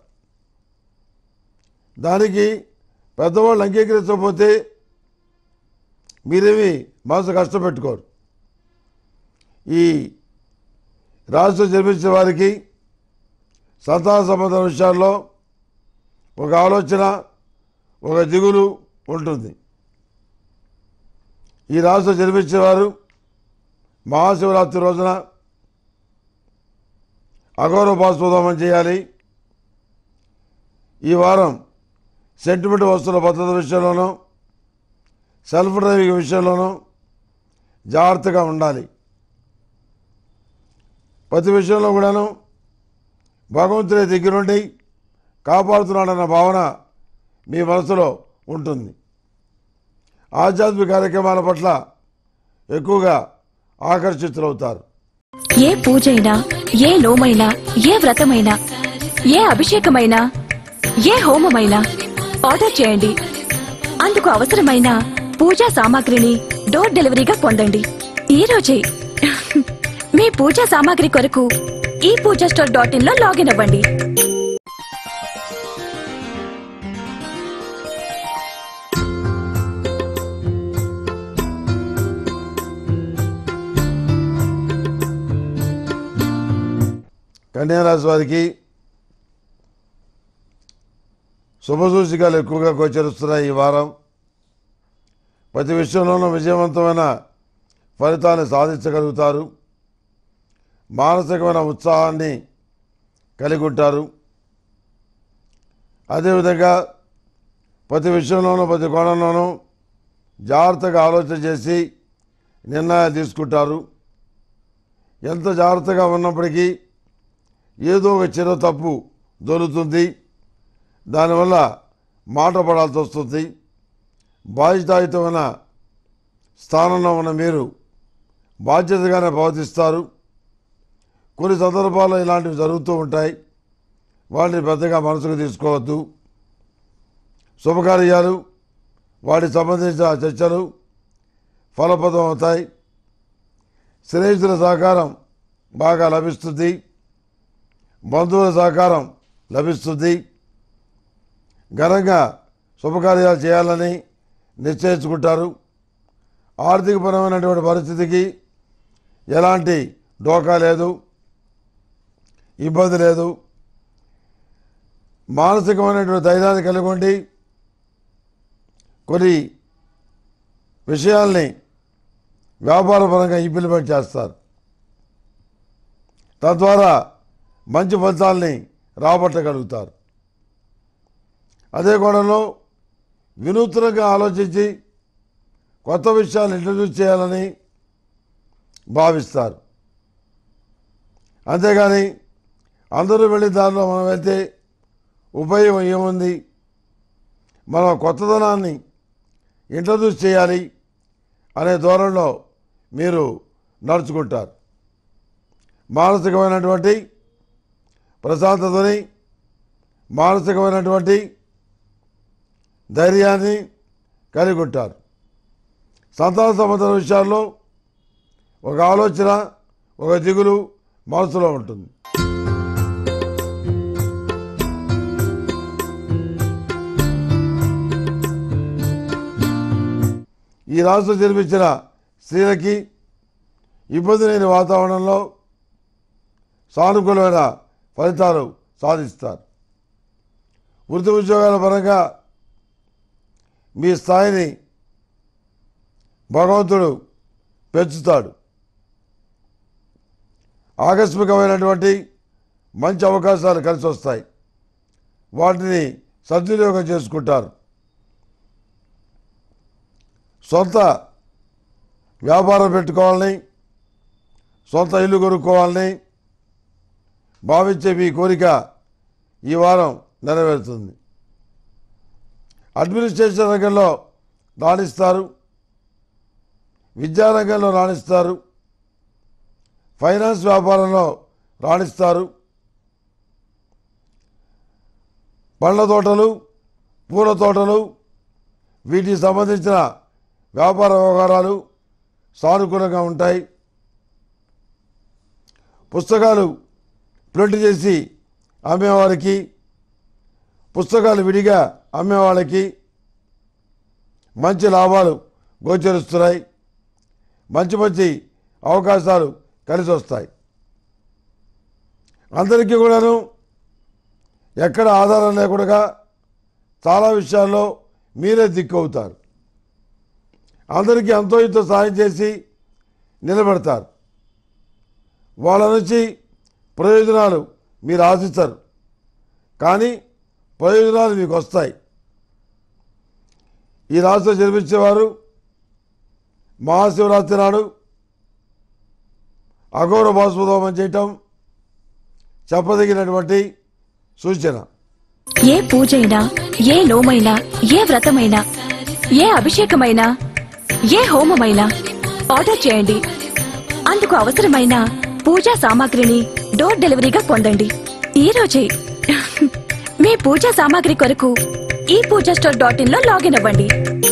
దానికి పెద్దవాళ్ళు అంగీకరించకపోతే మీరేమి మనసు కష్టపెట్టుకోరు ఈ రాష్ట్రం జన్మించిన వారికి సంతాన సంబంధ విషయాల్లో ఒక ఆలోచన ఒక దిగులు ఉంటుంది ఈ రాష్ట్రం జన్మించిన వారు మహాశివరాత్రి రోజున అగౌరవ పాస్పోదమం చేయాలి ఈ వారం సెంటిమెంట్ వస్తువుల భద్రత విషయంలోనూ సెల్ఫ్ డ్రైవింగ్ విషయంలోనూ జాగ్రత్తగా ఉండాలి ప్రతి విషయంలో కూడాను భగవంతుడి దగ్గరుండి కాపాడుతున్నాడన్న భావన మీ మనసులో ఉంటుంది ఆధ్యాత్మిక కార్యక్రమాల పట్ల ఎక్కువగా ఆకర్షితులవుతారు ఏ పూజైనా ఏ లోమైనా ఏ వ్రతమైనా ఏ అభిషేకమైనా ఏ హోమమైనా ఆర్డర్ చేయండి అందుకు అవసరమైన పూజా సామాగ్రిని డోర్ డెలివరీగా పొందండి ఈ రోజే మీ పూజా సామాగ్రి కొరకు ఈ పూజా స్టోర్ డాట్ ఇన్ లో లాగిన్ అవ్వండి కన్యారాశి వారికి శుభసూచికలు ఎక్కువగా గోచరిస్తున్నాయి ఈ వారం ప్రతి విషయంలోనూ విజయవంతమైన ఫలితాన్ని సాధించగలుగుతారు మానసికమైన ఉత్సాహాన్ని కలిగి ఉంటారు అదేవిధంగా ప్రతి విషయంలోనూ ప్రతి కోణంలోనూ జాగ్రత్తగా ఆలోచన చేసి నిర్ణయాలు తీసుకుంటారు ఎంత జాగ్రత్తగా ఉన్నప్పటికీ ఏదో ఒక చిన్న తప్పు దొరుకుతుంది దానివల్ల మాట పడాల్సి వస్తుంది బాధ్యతాయుతమైన స్థానంలో ఉన్న మీరు బాధ్యతగానే ప్రవర్తిస్తారు కొన్ని సందర్భాల్లో ఇలాంటివి జరుగుతూ ఉంటాయి వాటిని పెద్దగా మనసుకు తీసుకోవద్దు శుభకార్యాలు వాటికి సంబంధించిన చర్చలు ఫలప్రదం అవుతాయి స్నేహితుల సహకారం బాగా లభిస్తుంది బంధువుల సహకారం లభిస్తుంది ఘనంగా శుభకార్యాలు చేయాలని నిశ్చయించుకుంటారు ఆర్థికపరమైనటువంటి పరిస్థితికి ఎలాంటి డోకా లేదు ఇబ్బంది లేదు మానసికమైనటువంటి ధైర్యాన్ని కలిగి ఉండి కొన్ని విషయాల్ని వ్యాపారపరంగా ఇంప్లిమెంట్ చేస్తారు తద్వారా మంచి ఫలితాల్ని రాబట్టగలుగుతారు అదే కోణంలో వినూత్నంగా ఆలోచించి కొత్త విషయాలు ఇంట్రడ్యూస్ చేయాలని భావిస్తారు అంతేగాని అందరూ వెళ్ళిన దారిలో మనం వెళ్తే ఉపయోగం ఏముంది మనం కొత్తదనాన్ని ఇంట్రడ్యూస్ చేయాలి అనే ధోరణిలో మీరు నడుచుకుంటారు మానసికమైనటువంటి ప్రశాంతతని మానసికమైనటువంటి ధైర్యాన్ని కలిగి ఉంటారు సంతాన సంబంధం విషయాల్లో ఒక ఆలోచన ఒక దిగులు మనసులో ఉంటుంది ఈ రాష్ట్రం జన్మించిన స్త్రీలకి ఇబ్బంది లేని వాతావరణంలో సానుకూలమైన ఫలితాలు సాధిస్తారు వృత్తి ఉద్యోగాల పరంగా మీ స్థాయిని భగవంతుడు పెంచుతాడు ఆకస్మికమైనటువంటి మంచి అవకాశాలు కలిసి వస్తాయి వాటిని సద్వినియోగం చేసుకుంటారు సొంత వ్యాపారం పెట్టుకోవాలని సొంత ఇల్లు కొనుక్కోవాలని భావించే మీ కోరిక ఈ వారం నెరవేరుతుంది అడ్మినిస్ట్రేషన్ రంగంలో రాణిస్తారు విద్యారంగంలో రాణిస్తారు ఫైనాన్స్ వ్యాపారంలో రాణిస్తారు పండ్ల తోటలు పూల తోటలు వీటికి సంబంధించిన వ్యాపార వ్యవహారాలు సానుకూలంగా ఉంటాయి పుస్తకాలు ప్రింట్ చేసి అమ్మేవారికి పుస్తకాలు విడిగా అమ్మేవాళ్ళకి మంచి లాభాలు గోచరిస్తున్నాయి మంచి మంచి అవకాశాలు కలిసి వస్తాయి అందరికీ కూడాను ఎక్కడ ఆధారం లేకుండా చాలా విషయాల్లో మీరే దిక్కు అవుతారు అందరికీ ఎంతో ఇంతో సాయం చేసి నిలబెడతారు వాళ్ళ నుంచి ప్రయోజనాలు మీరు ఆశిస్తారు కానీ ప్రయోజనాలు మీకు వస్తాయి ఈ రాష్ట్రం జన్మించేవారు మహాశివరాత్రి నాడు అఘోర బాస్పదోమం చేయటం చెప్పదగినటువంటి సూచన ఏ పూజైనా ఏ నోమైనా ఏ వ్రతమైనా ఏ అభిషేకమైనా ఏ హోమమైనా ఆర్డర్ చేయండి అందుకు అవసరమైన పూజా సామాగ్రిని డోర్ డెలివరీగా పొందండి ఈ రోజే మీ పూజా సామాగ్రి కొరకు ఈ పూజా స్టోర్ డాట్ ఇన్ లో లాగిన్ అవ్వండి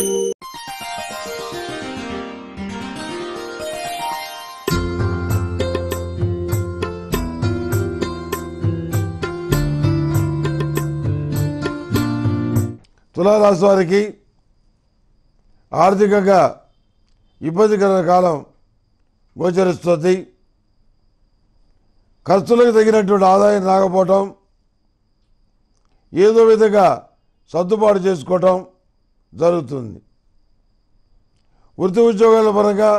తులారాశి వారికి ఆర్థికంగా ఇబ్బందికర కాలం గోచరిస్తుంది ఖర్చులకు తగినటువంటి ఆదాయం రాకపోవటం ఏదో విధంగా సర్దుబాటు చేసుకోవటం జరుగుతుంది వృత్తి ఉద్యోగాల పరంగా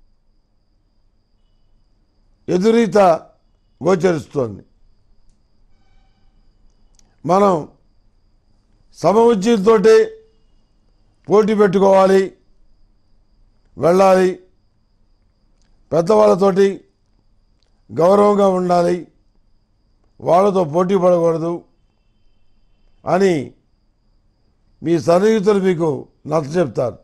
ఎదురీత గోచరిస్తోంది మనం సమఉజ్జీతో పోటీ పెట్టుకోవాలి వెళ్ళాలి పెద్దవాళ్ళతోటి గౌరవంగా ఉండాలి వాళ్ళతో పోటీ పడకూడదు అని మీ సన్నిహితులు మీకు నచ్చ చెప్తారు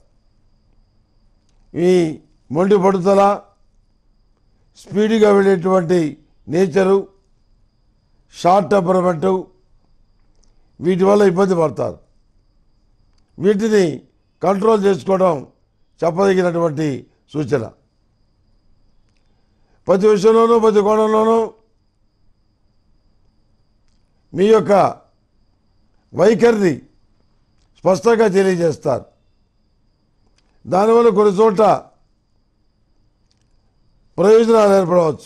ఈ మొండి పడుదల స్పీడ్గా వెళ్ళేటువంటి నేచరు షార్ట్ టెంపర్మెంటు వీటి వల్ల ఇబ్బంది పడతారు వీటిని కంట్రోల్ చేసుకోవడం చెప్పదగినటువంటి సూచన ప్రతి విషయంలోనూ ప్రతి కోణంలోనూ మీ యొక్క వైఖరిని స్పష్టంగా తెలియజేస్తారు దానివల్ల కొన్ని చోట్ల ప్రయోజనాలు ఏర్పడవచ్చు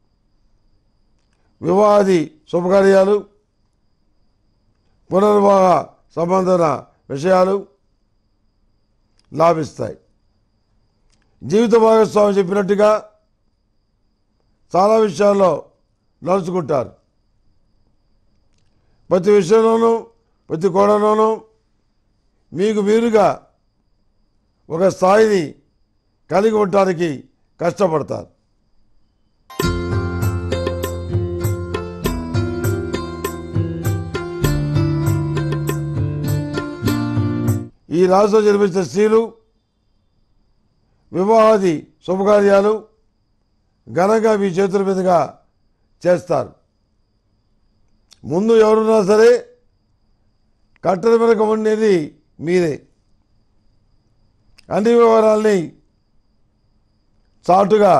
వివాహాది శుభకార్యాలు పునర్వివాహ సంబంధన విషయాలు లాభిస్తాయి జీవిత భాగస్వామి చెప్పినట్టుగా చాలా విషయాల్లో నడుచుకుంటారు ప్రతి విషయంలోనూ ప్రతి కోణంలోనూ మీకు మీరుగా ఒక స్థాయిని కలిగి ఉండటానికి కష్టపడతారు ఈ రాశిలో జన్మించిన స్త్రీలు వివాహాది శుభకార్యాలు ఘనంగా మీ చేతుల మీదుగా చేస్తారు ముందు ఎవరున్నా సరే కట్టెల వెనక ఉండేది మీరే అన్ని వివరాల్ని చాటుగా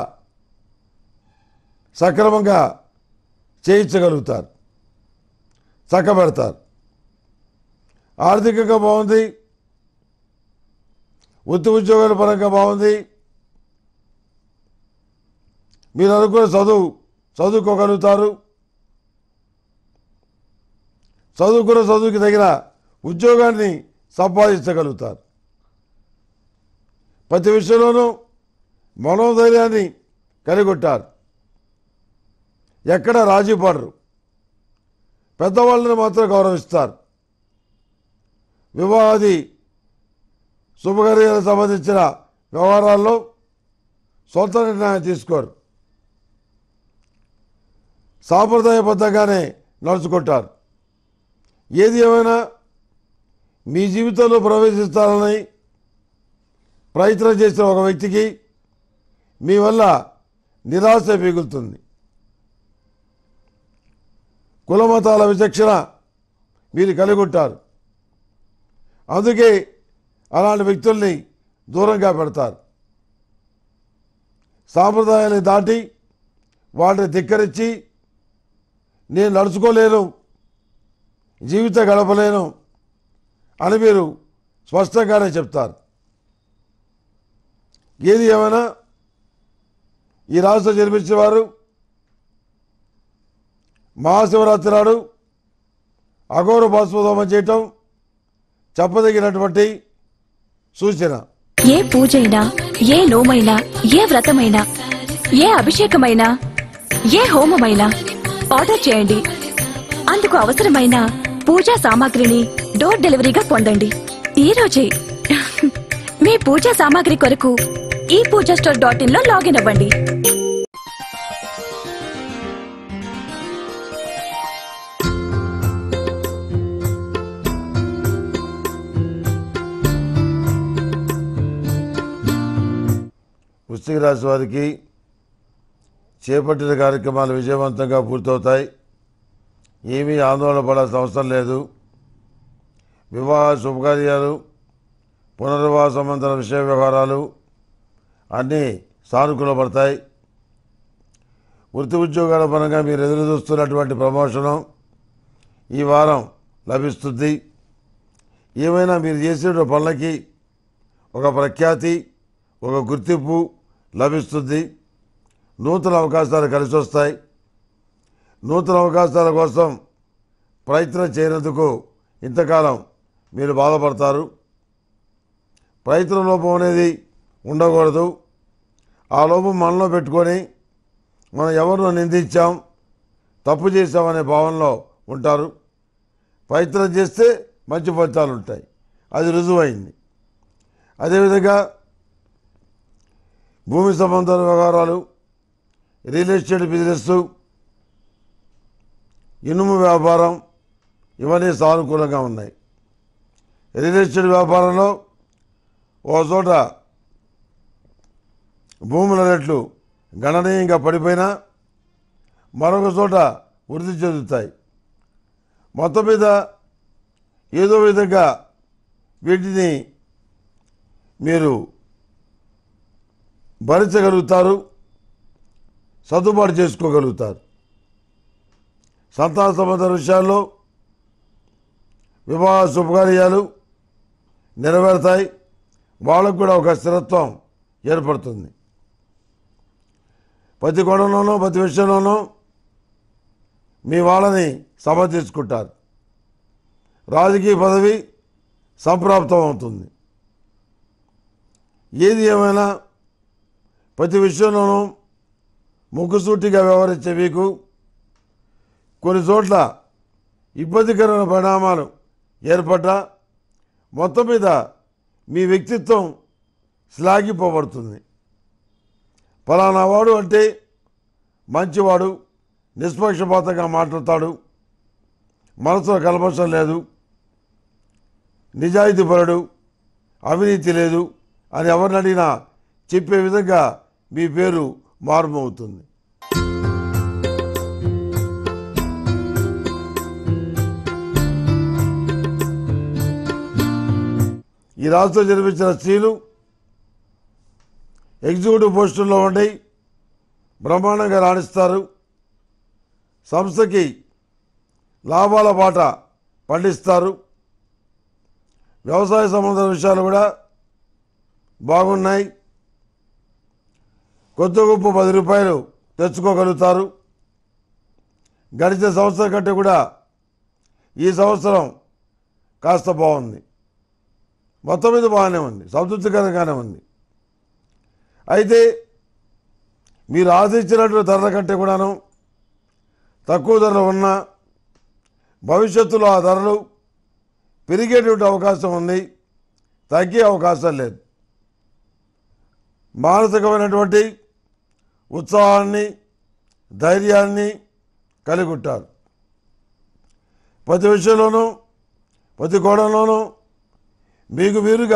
సక్రమంగా చేయించగలుగుతారు చక్కబెడతారు ఆర్థికంగా బాగుంది వృత్తి ఉద్యోగాల పరంగా బాగుంది మీరు అనుకున్న చదువు చదువుకోగలుగుతారు చదువుకున్న చదువుకి తగిన ఉద్యోగాన్ని సంపాదించగలుగుతారు ప్రతి విషయంలోనూ మనోధైర్యాన్ని కలిగి ఉంటారు ఎక్కడ రాజీ పడరు పెద్దవాళ్ళని మాత్రం గౌరవిస్తారు వివాహాది శుభకార్యాలకు సంబంధించిన వ్యవహారాల్లో సొంత నిర్ణయం తీసుకోరు సాంప్రదాయబద్ధంగానే నడుచుకుంటారు ఏది ఏమైనా మీ జీవితంలో ప్రవేశిస్తారని ప్రయత్నం చేసిన ఒక వ్యక్తికి మీ వల్ల నిరాశ మిగులుతుంది కులమతాల విచక్షణ మీరు కలిగి ఉంటారు అందుకే అలాంటి వ్యక్తుల్ని దూరంగా పెడతారు సాంప్రదాయాన్ని దాటి వాటిని ధిక్కరించి నేను నడుచుకోలేను జీవితం గడపలేను అని మీరు స్పష్టంగానే చెప్తారు ఏది ఏమైనా ఈ రాష్ట్రం జన్మించిన వారు మహాశివరాత్రి నాడు అఘోర బాస్పోదోమం చేయటం చెప్పదగినటువంటి సూచన ఏ పూజైనా ఏ నోమైనా ఏ వ్రతమైనా ఏ అభిషేకమైనా ఏ హోమమైనా ఆర్డర్ చేయండి అందుకు అవసరమైన పూజా సామాగ్రిని డోర్ డెలివరీగా పొందండి ఈ రోజే మీ పూజా సామాగ్రి కొరకు ఈ పూజా స్టోర్ డాట్ ఇన్ లో లాగిన్ అవ్వండి వృశ్చిక రాశి వారికి చేపట్టిన కార్యక్రమాలు విజయవంతంగా పూర్తవుతాయి ఏమీ ఆందోళన పడాల్సిన అవసరం లేదు వివాహ శుభకార్యాలు పునర్వివాహ సంబంధ విషయ వ్యవహారాలు అన్నీ సానుకూలపడతాయి వృత్తి ఉద్యోగాల పరంగా మీరు ఎదురు చూస్తున్నటువంటి ప్రమోషను ఈ వారం లభిస్తుంది ఏమైనా మీరు చేసిన పనులకి ఒక ప్రఖ్యాతి ఒక గుర్తింపు లభిస్తుంది నూతన అవకాశాలు కలిసి వస్తాయి నూతన అవకాశాల కోసం ప్రయత్నం చేయనందుకు ఇంతకాలం మీరు బాధపడతారు ప్రయత్న లోపం అనేది ఉండకూడదు ఆ లోపం మనలో పెట్టుకొని మనం ఎవరినో నిందించాం తప్పు చేశామనే భావనలో ఉంటారు ప్రయత్నం చేస్తే మంచి ఫలితాలు ఉంటాయి అది రుజువైంది అదేవిధంగా భూమి సంబంధాల వ్యవహారాలు రియల్ ఎస్టేట్ బిజినెస్ ఇనుము వ్యాపారం ఇవన్నీ సానుకూలంగా ఉన్నాయి రియల్ ఎస్టేట్ వ్యాపారంలో ఓ చోట భూముల రేట్లు గణనీయంగా పడిపోయినా మరొక చోట వృద్ధి చెందుతాయి మొత్తం మీద ఏదో విధంగా వీటిని మీరు భరించగలుగుతారు సర్దుబాటు చేసుకోగలుగుతారు సంతాన సంబంధ విషయాల్లో వివాహ శుభకార్యాలు నెరవేరుతాయి వాళ్ళకు కూడా ఒక స్థిరత్వం ఏర్పడుతుంది ప్రతి కోణంలోనూ ప్రతి విషయంలోనూ మీ వాళ్ళని సమర్థించుకుంటారు రాజకీయ పదవి సంప్రాప్తం అవుతుంది ఏది ఏమైనా ప్రతి విషయంలోనూ ముక్కుసూటిగా వ్యవహరించే మీకు కొన్ని చోట్ల ఇబ్బందికరమైన పరిణామాలు ఏర్పడ్డా మొత్తం మీద మీ వ్యక్తిత్వం శ్లాఘింపబడుతుంది ఫలానా వాడు అంటే మంచివాడు నిష్పక్షపాతంగా మాట్లాడతాడు మనసులో కల్మషం లేదు నిజాయితీపరుడు అవినీతి లేదు అని ఎవరిని అడిగినా చెప్పే విధంగా మీ పేరు మారుమవుతుంది ఈ రాష్ట్రంలో జన్మించిన స్త్రీలు ఎగ్జిక్యూటివ్ పోస్టుల్లో ఉండి బ్రహ్మాండంగా రాణిస్తారు సంస్థకి లాభాల బాట పండిస్తారు వ్యవసాయ సంబంధ విషయాలు కూడా బాగున్నాయి కొత్త గొప్ప పది రూపాయలు తెచ్చుకోగలుగుతారు గడిచిన సంవత్సరం కంటే కూడా ఈ సంవత్సరం కాస్త బాగుంది మొత్తం మీద బాగానే ఉంది సంతృప్తికరంగానే ఉంది అయితే మీరు ఆశించినటువంటి ధరల కంటే కూడాను తక్కువ ధరలు ఉన్నా భవిష్యత్తులో ఆ ధరలు పెరిగేటువంటి అవకాశం ఉంది తగ్గే అవకాశం లేదు మానసికమైనటువంటి ఉత్సాహాన్ని ధైర్యాన్ని కలిగి ఉంటారు ప్రతి విషయంలోనూ ప్రతి కోణంలోనూ మీకు మీరుగా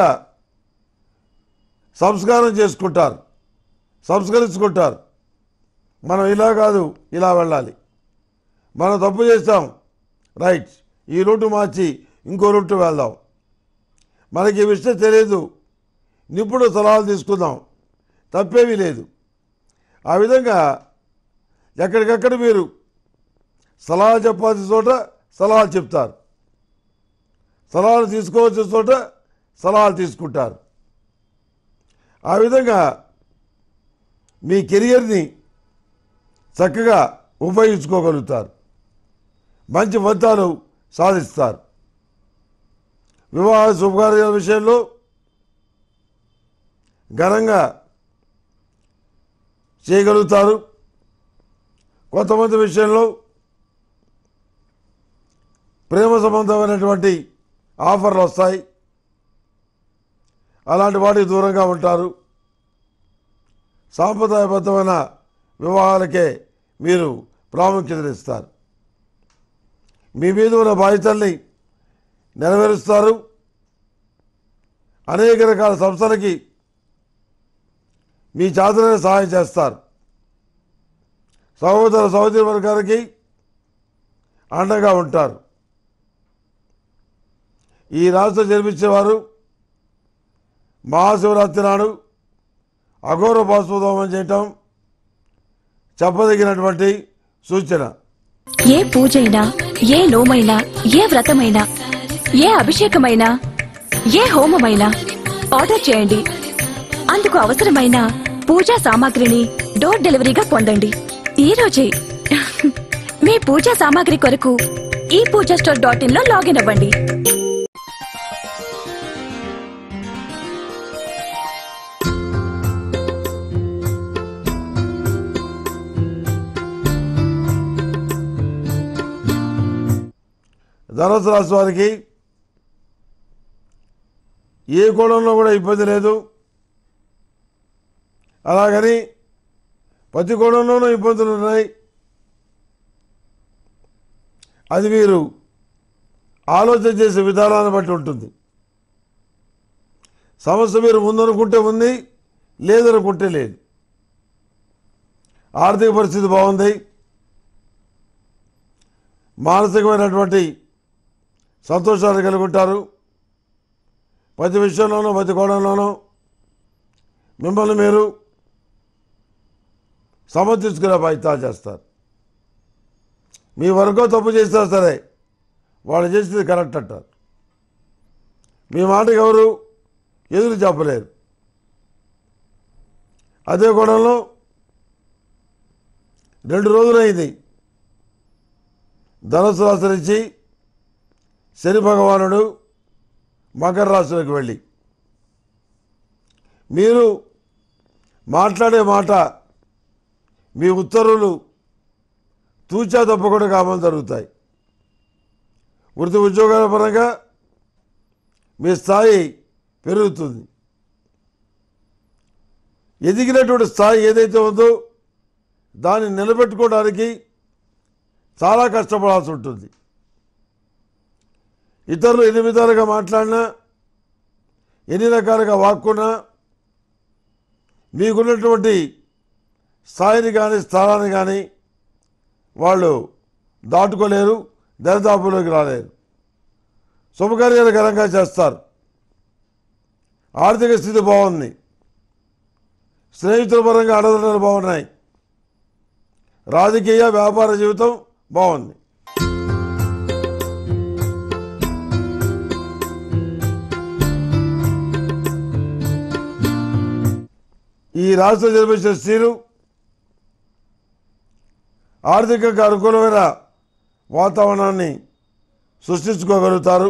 సంస్కారం చేసుకుంటారు సంస్కరించుకుంటారు మనం ఇలా కాదు ఇలా వెళ్ళాలి మనం తప్పు చేస్తాం రైట్ ఈ రూటు మార్చి ఇంకో రూటు వెళ్దాం మనకి ఈ విషయం తెలియదు నిపుణుడు సలహాలు తీసుకుందాం తప్పేమీ లేదు ఆ విధంగా ఎక్కడికక్కడ మీరు సలహా చెప్పాల్సిన చోట సలహాలు చెప్తారు సలహాలు తీసుకోవాల్సిన చోట సలహాలు తీసుకుంటారు ఆ విధంగా మీ కెరియర్ని చక్కగా ఉపయోగించుకోగలుగుతారు మంచి ఫలితాలు సాధిస్తారు వివాహ శుభకార్యాల విషయంలో ఘనంగా చేయగలుగుతారు కొంతమంది విషయంలో ప్రేమ సంబంధమైనటువంటి ఆఫర్లు వస్తాయి అలాంటి వాటికి దూరంగా ఉంటారు సాంప్రదాయబద్ధమైన వివాహాలకే మీరు ప్రాముఖ్యతనిస్తారు మీ మీద ఉన్న బాధ్యతల్ని నెరవేరుస్తారు అనేక రకాల సంస్థలకి మీ చేతనే సహాయం చేస్తారు సహోదర సహోదరి వర్గాలకి అండగా ఉంటారు ఈ రాష్ట్రం జన్మించేవారు మహాశివరాత్రి నాడు అఘోర బాస్పోదోమం చేయటం చెప్పదగినటువంటి సూచన ఏ పూజైనా ఏ నోమైనా ఏ వ్రతమైనా ఏ అభిషేకమైనా ఏ హోమమైనా ఆర్డర్ చేయండి అందుకు అవసరమైన పూజా సామాగ్రిని డోర్ డెలివరీగా పొందండి ఈ రోజే మీ పూజా సామాగ్రి కొరకు ఈ పూజా స్టోర్ డాట్ ఇన్ లో లాగిన్ అవ్వండి ధనుసు రాశి వారికి ఏ కోణంలో కూడా ఇబ్బంది లేదు అలాగని ప్రతి కోణంలోనూ ఇబ్బందులు ఉన్నాయి అది మీరు ఆలోచన చేసే విధానాన్ని బట్టి ఉంటుంది సమస్య మీరు ముందనుకుంటే ఉంది లేదనుకుంటే లేదు ఆర్థిక పరిస్థితి బాగుంది మానసికమైనటువంటి సంతోషాన్ని కలిగి ఉంటారు ప్రతి విషయంలోనూ ప్రతి కోణంలోనూ మిమ్మల్ని మీరు సమర్థించుకునే బాధ్యత చేస్తారు మీ వరకు తప్పు చేసినా సరే వాళ్ళు చేసింది కరెక్ట్ అంటారు మీ మాటకి ఎవరు ఎదురు చెప్పలేరు అదే గొడవలో రెండు రోజులైంది ధనుసు రాశి నుంచి శని భగవానుడు మకర రాశిలోకి వెళ్ళి మీరు మాట్లాడే మాట మీ ఉత్తర్వులు తూచా తప్పకుండా కామని జరుగుతాయి వృత్తి ఉద్యోగాల పరంగా మీ స్థాయి పెరుగుతుంది ఎదిగినటువంటి స్థాయి ఏదైతే ఉందో దాన్ని నిలబెట్టుకోవడానికి చాలా కష్టపడాల్సి ఉంటుంది ఇతరులు ఎన్ని విధాలుగా మాట్లాడినా ఎన్ని రకాలుగా వాక్కున్నా మీకున్నటువంటి స్థాయిని కానీ స్థానాన్ని కానీ వాళ్ళు దాటుకోలేరు దరిదాపులోకి రాలేరు శుభకార్యాలు ఘనంగా చేస్తారు ఆర్థిక స్థితి బాగుంది స్నేహితుల పరంగా అండదండలు బాగున్నాయి రాజకీయ వ్యాపార జీవితం బాగుంది ఈ రాష్ట్ర జన్మించిన స్త్రీలు ఆర్థికంగా అనుకూలమైన వాతావరణాన్ని సృష్టించుకోగలుగుతారు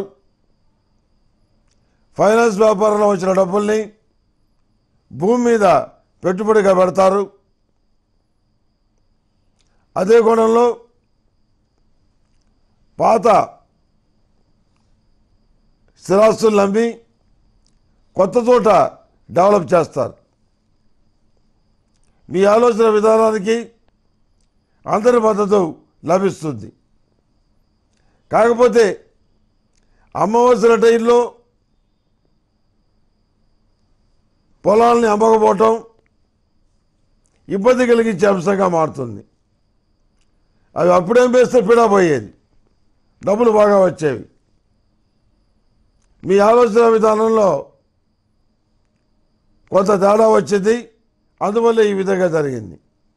ఫైనాన్స్ వ్యాపారంలో వచ్చిన డబ్బుల్ని భూమి మీద పెట్టుబడిగా పెడతారు అదే కోణంలో పాత స్థిరాస్తులు నమ్మి కొత్త చోట డెవలప్ చేస్తారు మీ ఆలోచన విధానానికి అందరి మద్దతు లభిస్తుంది కాకపోతే అమ్మవలసిన టైంలో పొలాల్ని అమ్మకపోవటం ఇబ్బంది కలిగించే అంశంగా మారుతుంది అవి అప్పుడేం వేస్తే పిడా పోయేది డబ్బులు బాగా వచ్చేవి మీ ఆలోచన విధానంలో కొంత తేడా వచ్చింది అందువల్ల ఈ విధంగా జరిగింది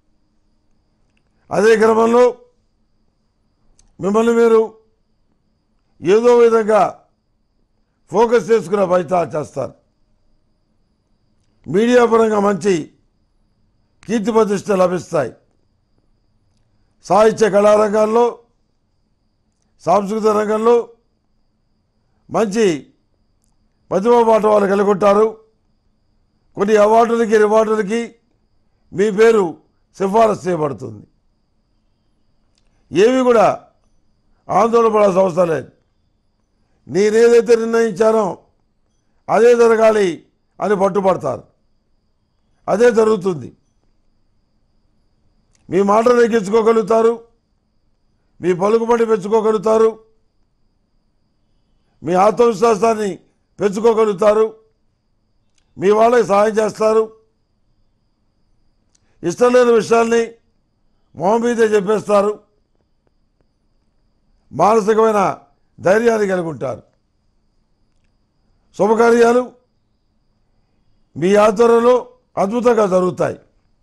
అదే క్రమంలో మిమ్మల్ని మీరు ఏదో విధంగా ఫోకస్ చేసుకునే ప్రయత్నాలు చేస్తారు మీడియా పరంగా మంచి కీర్తి ప్రతిష్ట లభిస్తాయి సాహిత్య కళారంగాల్లో సాంస్కృతిక రంగంలో మంచి ప్రతిభా పాట వాళ్ళు కలిగి ఉంటారు కొన్ని అవార్డులకి రివార్డులకి మీ పేరు సిఫారసు చేయబడుతుంది ఏమి కూడా ఆందోళన పడాల్సిన అవసరం లేదు నేనేదైతే నిర్ణయించానో అదే జరగాలి అని పట్టుబడతారు అదే జరుగుతుంది మీ మాటలు ఎక్కించుకోగలుగుతారు మీ పలుకుబడి పెంచుకోగలుగుతారు మీ ఆత్మవిశ్వాసాన్ని పెంచుకోగలుగుతారు మీ వాళ్ళకి సహాయం చేస్తారు ఇష్టం లేని విషయాల్ని మొహం మీదే చెప్పేస్తారు మానసికమైన ధైర్యాన్ని కలిగి ఉంటారు శుభకార్యాలు మీ ఆధ్వర్యంలో అద్భుతంగా జరుగుతాయి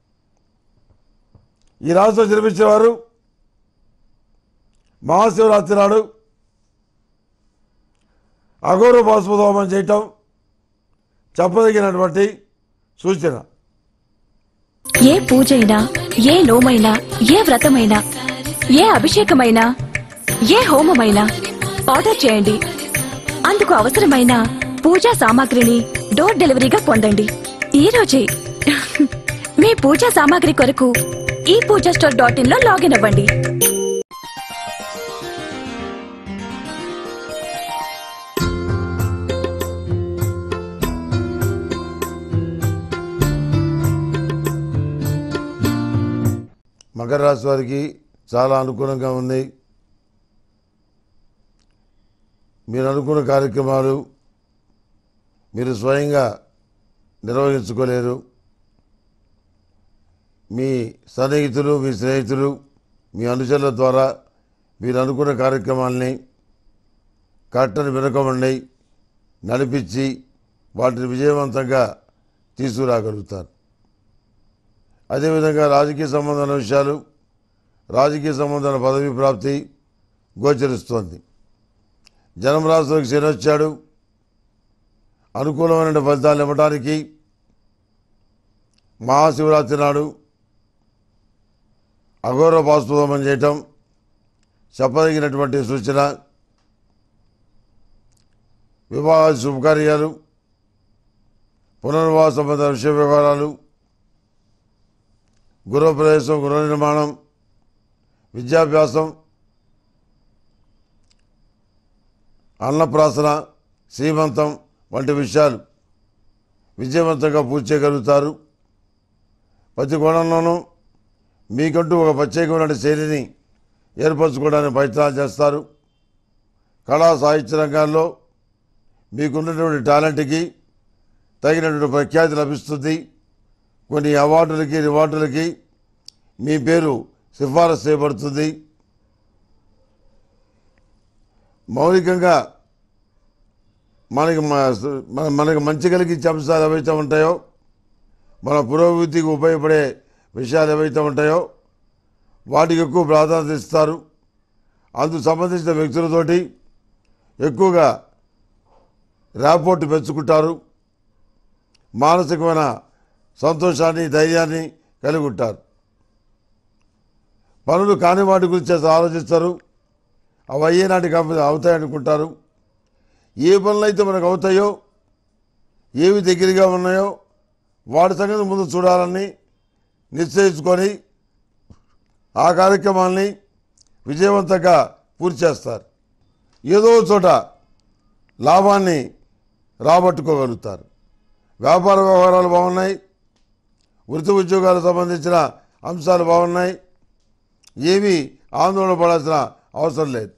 ఈ రాష్ట్రం జన్మించేవారు మహాశివరాత్రి నాడు అఘోర బాస్పదోమం చేయటం చెప్పదగినటువంటి సూచన ఏ పూజైనా ఏ నోమైనా ఏ వ్రతమైనా ఏ అభిషేకమైనా ఏ హోమమైనా ఆర్డర్ చేయండి అందుకు అవసరమైన పూజా సామాగ్రిని డోర్ డెలివరీగా పొందండి ఈ రోజే మీ పూజా సామాగ్రి కొరకు ఈ పూజా స్టోర్ డాట్ ఇన్ లో లాగిన్ అవ్వండి మకర రాశి వారికి చాలా అనుకూలంగా ఉంది మీరు అనుకున్న కార్యక్రమాలు మీరు స్వయంగా నిర్వహించుకోలేరు మీ సన్నిహితులు మీ స్నేహితులు మీ అనుచరుల ద్వారా మీరు అనుకున్న కార్యక్రమాల్ని కట్టని వెనుకమండి నడిపించి వాటిని విజయవంతంగా తీసుకురాగలుగుతారు అదేవిధంగా రాజకీయ సంబంధమైన విషయాలు రాజకీయ సంబంధాల పదవి ప్రాప్తి గోచరిస్తోంది జన్మరాశులకు శని వచ్చాడు అనుకూలమైన ఫలితాలు ఇవ్వడానికి మహాశివరాత్రి నాడు అఘోర బాస్పోదమం చేయటం చెప్పదగినటువంటి సూచన వివాహ శుభకార్యాలు పునర్వాస సంబంధ విషయ వ్యవహారాలు గృహప్రవేశం గృహ నిర్మాణం విద్యాభ్యాసం అన్నప్రాసన శ్రీమంతం వంటి విషయాలు విజయవంతంగా పూర్తి చేయగలుగుతారు ప్రతి కోణంలోనూ మీకంటూ ఒక ప్రత్యేకమైన శైలిని ఏర్పరచుకోవడానికి ప్రయత్నాలు చేస్తారు కళా సాహిత్య రంగాల్లో మీకున్నటువంటి టాలెంట్కి తగినటువంటి ప్రఖ్యాతి లభిస్తుంది కొన్ని అవార్డులకి రివార్డులకి మీ పేరు సిఫారసు చేయబడుతుంది మౌలికంగా మనకి మ- మన- మనకి మంచి కలిగించే అంశాలు ఏవైతే ఉంటాయో మన పురోగతికి ఉపయోగపడే విషయాలు ఏవైతే ఉంటాయో వాటికి ఎక్కువ ప్రాధాన్యత ఇస్తారు అందుకు సంబంధించిన వ్యక్తులతోటి ఎక్కువగా ర్యాపోర్ట్ పెంచుకుంటారు మానసికమైన సంతోషాన్ని ధైర్యాన్ని కలిగి ఉంటారు పనులు కాని వాటి గురించి అసలు ఆలోచిస్తారు అవి అయ్యే నాటికి అవి అవుతాయనుకుంటారు ఏ పనులు అయితే మనకు అవుతాయో ఏవి దగ్గరగా ఉన్నాయో వాటి సంగతి ముందు చూడాలని నిశ్చయించుకొని ఆ కార్యక్రమాల్ని విజయవంతంగా పూర్తి చేస్తారు ఏదో ఒక చోట లాభాన్ని రాబట్టుకోగలుగుతారు వ్యాపార వ్యవహారాలు బాగున్నాయి వృత్తి ఉద్యోగాలకు సంబంధించిన అంశాలు బాగున్నాయి ఏమీ ఆందోళన పడాల్సిన అవసరం లేదు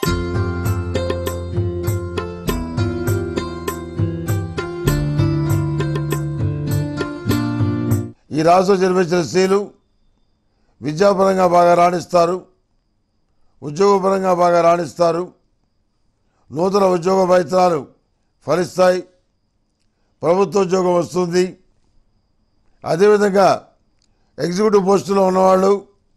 ఈ రాష్ట్రం జన్మించిన స్త్రీలు విద్యాపరంగా బాగా రాణిస్తారు ఉద్యోగపరంగా బాగా రాణిస్తారు నూతన ఉద్యోగ ప్రయత్నాలు ఫలిస్తాయి ప్రభుత్వ ఉద్యోగం వస్తుంది అదేవిధంగా ఎగ్జిక్యూటివ్ పోస్టులో ఉన్నవాళ్ళు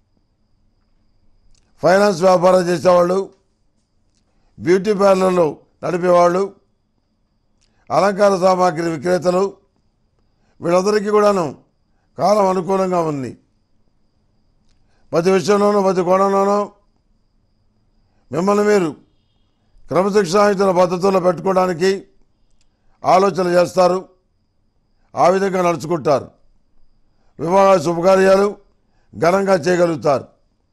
ఫైనాన్స్ వ్యాపారం చేసేవాళ్ళు బ్యూటీ పార్లర్లు నడిపేవాళ్ళు అలంకార సామాగ్రి విక్రేతలు వీళ్ళందరికీ కూడాను కాలం అనుకూలంగా ఉంది ప్రతి విషయంలోనూ ప్రతి కోణంలోనూ మిమ్మల్ని మీరు క్రమశిక్షణాయుతుల పద్ధతుల్లో పెట్టుకోవడానికి ఆలోచన చేస్తారు ఆ విధంగా నడుచుకుంటారు వివాహ శుభకార్యాలు ఘనంగా చేయగలుగుతారు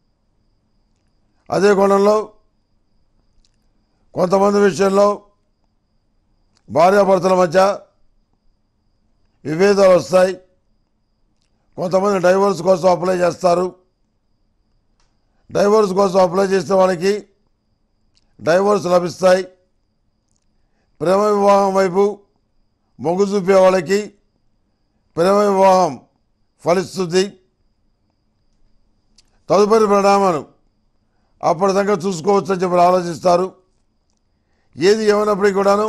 అదే కోణంలో కొంతమంది విషయంలో భార్యాభర్తల మధ్య విభేదాలు వస్తాయి కొంతమంది డైవర్స్ కోసం అప్లై చేస్తారు డైవర్స్ కోసం అప్లై చేసిన వాళ్ళకి డైవర్స్ లభిస్తాయి ప్రేమ వివాహం వైపు మొగ్గు చూపే వాళ్ళకి ప్రేమ వివాహం ఫలిస్తుంది తదుపరి పరిణామాలు అప్పటిదాకా చూసుకోవచ్చు అని చెప్పి ఆలోచిస్తారు ఏది ఏమైనప్పటికీ కూడాను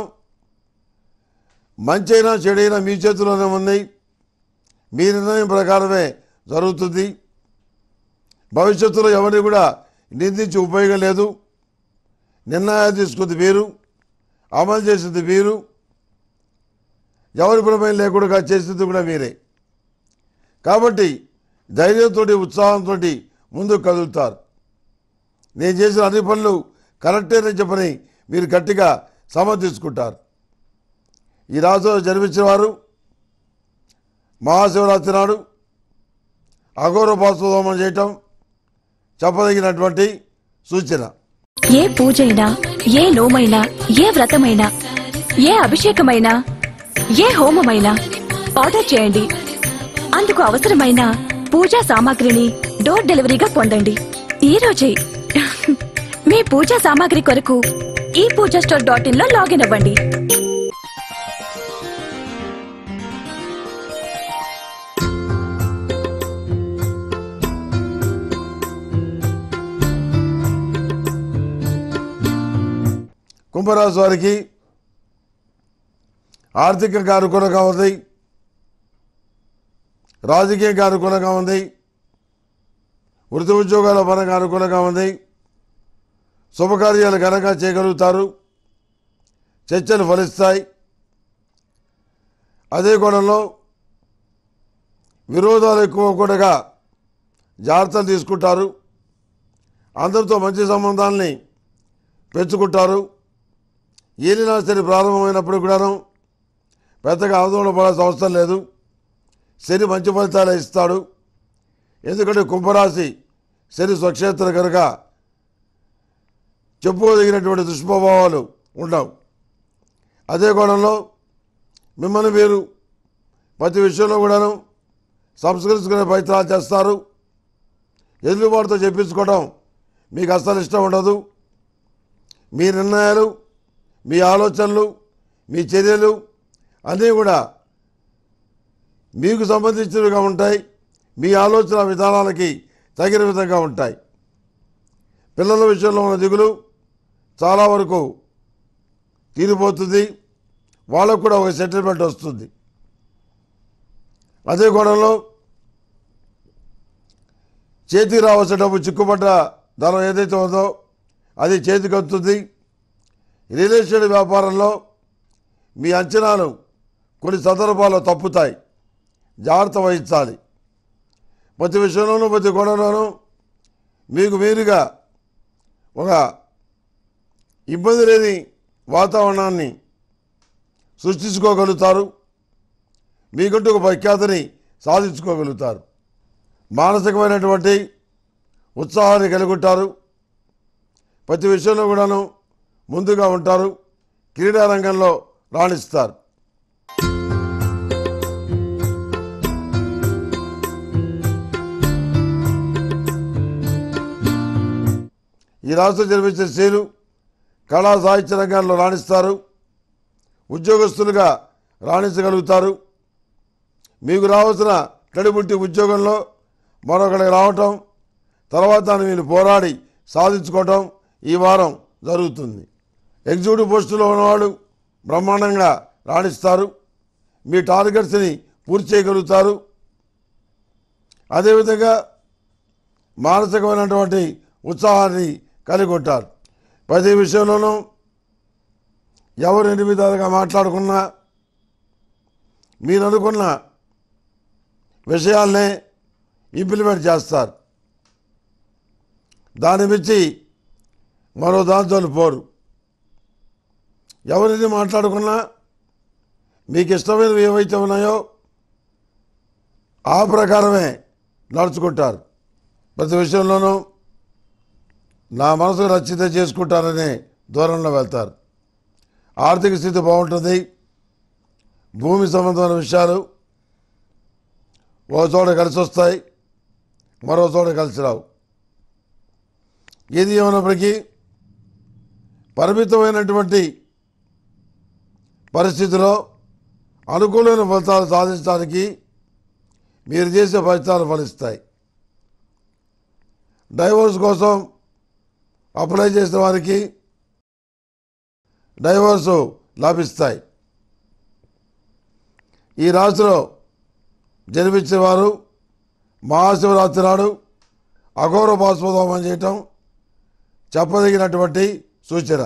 మంచైనా చెడైనా మీ చేతిలోనే ఉంది మీ నిర్ణయం ప్రకారమే జరుగుతుంది భవిష్యత్తులో ఎవరిని కూడా నిందించి ఉపయోగం లేదు నిర్ణయాలు తీసుకుంది మీరు అమలు చేసింది మీరు ఎవరి ప్రమేయం లేకుండా చేసింది కూడా మీరే కాబట్టి ధైర్యంతో ఉత్సాహంతో ముందుకు కదులుతారు నేను చేసిన అన్ని పనులు కరెక్టేనని చెప్పని మీరు గట్టిగా సమర్థించుకుంటారు ఈ రాజులో జన్మించిన వారు మహాశివరాత్రి నాడు అఘోర పాశోహోమం చేయటం చెప్పదగినటువంటి సూచన ఏ పూజైనా ఏ నోమైనా ఏ వ్రతమైనా ఏ అభిషేకమైనా ఏ హోమమైనా ఆర్డర్ చేయండి అందుకు అవసరమైన పూజా సామాగ్రిని డోర్ డెలివరీగా పొందండి ఈ రోజే మీ పూజా సామాగ్రి కొరకు ఈ పూజా స్టోర్ డాట్ ఇన్ లో లాగిన్ అవ్వండి కుంభరాశి వారికి ఆర్థికంగా అనుకూలంగా ఉంది రాజకీయంగా అనుకూలంగా ఉంది వృత్తి ఉద్యోగాల పరంగా అనుకూలంగా ఉంది శుభకార్యాలు ఘనంగా చేయగలుగుతారు చర్చలు ఫలిస్తాయి అదే కోణంలో విరోధాలు ఎక్కువ కూడా జాగ్రత్తలు తీసుకుంటారు అందరితో మంచి సంబంధాలని పెంచుకుంటారు ఏలినా శని ప్రారంభమైనప్పుడు కూడాను పెద్దగా ఆందోళన పడాల్సిన అవసరం లేదు శని మంచి ఫలితాలు ఇస్తాడు ఎందుకంటే కుంభరాశి శని స్వక్షేత్రం కనుక చెప్పుకోదగినటువంటి దుష్ప్రభావాలు ఉండవు అదే కోణంలో మిమ్మల్ని మీరు ప్రతి విషయంలో కూడాను సంస్కరించుకునే ప్రయత్నాలు చేస్తారు ఎదురుబాటుతో చెప్పించుకోవడం మీకు అస్సలు ఇష్టం ఉండదు మీ నిర్ణయాలు మీ ఆలోచనలు మీ చర్యలు అన్నీ కూడా మీకు సంబంధించినవిగా ఉంటాయి మీ ఆలోచన విధానాలకి తగిన విధంగా ఉంటాయి పిల్లల విషయంలో ఉన్న దిగులు చాలా వరకు తీరిపోతుంది వాళ్ళకు కూడా ఒక సెటిల్మెంట్ వస్తుంది అదే కోణంలో చేతికి రావాల్సిన డబ్బు చిక్కుపడ్డ ధనం ఏదైతే ఉందో అది చేతికి వస్తుంది రియల్ ఎస్టేట్ వ్యాపారంలో మీ అంచనాలు కొన్ని సందర్భాల్లో తప్పుతాయి జాగ్రత్త వహించాలి ప్రతి విషయంలోనూ ప్రతి కోణంలోనూ మీకు మీరుగా ఒక ఇబ్బంది లేని వాతావరణాన్ని సృష్టించుకోగలుగుతారు మీకంటూ ఒక ప్రఖ్యాతిని సాధించుకోగలుగుతారు మానసికమైనటువంటి ఉత్సాహాన్ని కలిగి ఉంటారు ప్రతి విషయంలో కూడాను ముందుగా ఉంటారు క్రీడా రంగంలో రాణిస్తారు ఈ రాష్ట్రం జన్మించిన స్త్రీలు కళా సాహిత్య రంగాల్లో రాణిస్తారు ఉద్యోగస్తులుగా రాణించగలుగుతారు మీకు రావాల్సిన కడిబుట్టి ఉద్యోగంలో మరొకరికి రావటం తర్వాత దాన్ని మీరు పోరాడి సాధించుకోవటం ఈ వారం జరుగుతుంది ఎగ్జిక్యూటివ్ పోస్టులో ఉన్నవాళ్ళు బ్రహ్మాండంగా రాణిస్తారు మీ టార్గెట్స్ని పూర్తి చేయగలుగుతారు అదేవిధంగా మానసికమైనటువంటి ఉత్సాహాన్ని కలిగి ఉంటారు ప్రతి విషయంలోనూ ఎవరు ఎన్ని విధాలుగా మాట్లాడుకున్నా మీరు అనుకున్న విషయాల్నే ఇంప్లిమెంట్ చేస్తారు దాని మించి మరో దాంతో పోరు ఎవరిని మాట్లాడుకున్నా మీకు ఇష్టమైనవి ఏవైతే ఉన్నాయో ఆ ప్రకారమే నడుచుకుంటారు ప్రతి విషయంలోనూ నా మనసుకు నచ్చితే చేసుకుంటారనే దూరంలో వెళ్తారు ఆర్థిక స్థితి బాగుంటుంది భూమి సంబంధమైన విషయాలు ఓ చోట కలిసి వస్తాయి మరో చోట కలిసి రావు ఏది ఏమైనప్పటికీ పరిమితమైనటువంటి పరిస్థితిలో అనుకూలమైన ఫలితాలు సాధించడానికి మీరు చేసే ఫలితాలు ఫలిస్తాయి డైవోర్స్ కోసం అప్లై చేసిన వారికి డైవోర్సు లభిస్తాయి ఈ రాశిలో జన్మించిన వారు మహాశివరాత్రి నాడు అఘోర బాష్పదోమం చేయటం చెప్పదగినటువంటి సూచన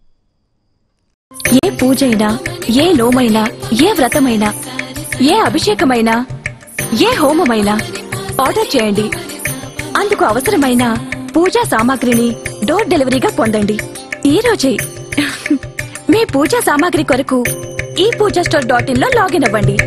ఏ పూజైనా ఏ నోమైనా ఏ వ్రతమైనా ఏ అభిషేకమైనా ఏ హోమమైనా ఆర్డర్ చేయండి అందుకు అవసరమైన పూజా సామాగ్రిని డోర్ డెలివరీగా పొందండి ఈ రోజే మీ పూజా సామాగ్రి కొరకు ఈ పూజా స్టోర్ డాట్ ఇన్ లో లాగిన్ అవ్వండి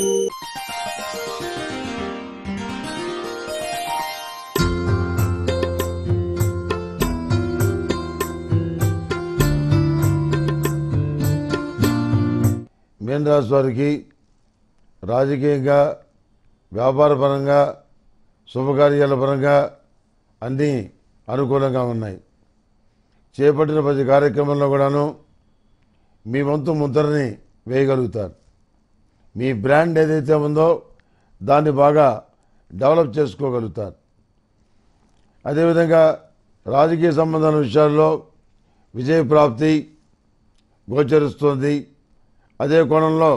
మీన రాశి వారికి రాజకీయంగా వ్యాపారపరంగా శుభకార్యాల పరంగా అన్నీ అనుకూలంగా ఉన్నాయి చేపట్టిన ప్రతి కార్యక్రమంలో కూడాను మీ వంతు ముద్రని వేయగలుగుతారు మీ బ్రాండ్ ఏదైతే ఉందో దాన్ని బాగా డెవలప్ చేసుకోగలుగుతారు అదేవిధంగా రాజకీయ సంబంధాల విషయాల్లో విజయప్రాప్తి గోచరిస్తుంది అదే కోణంలో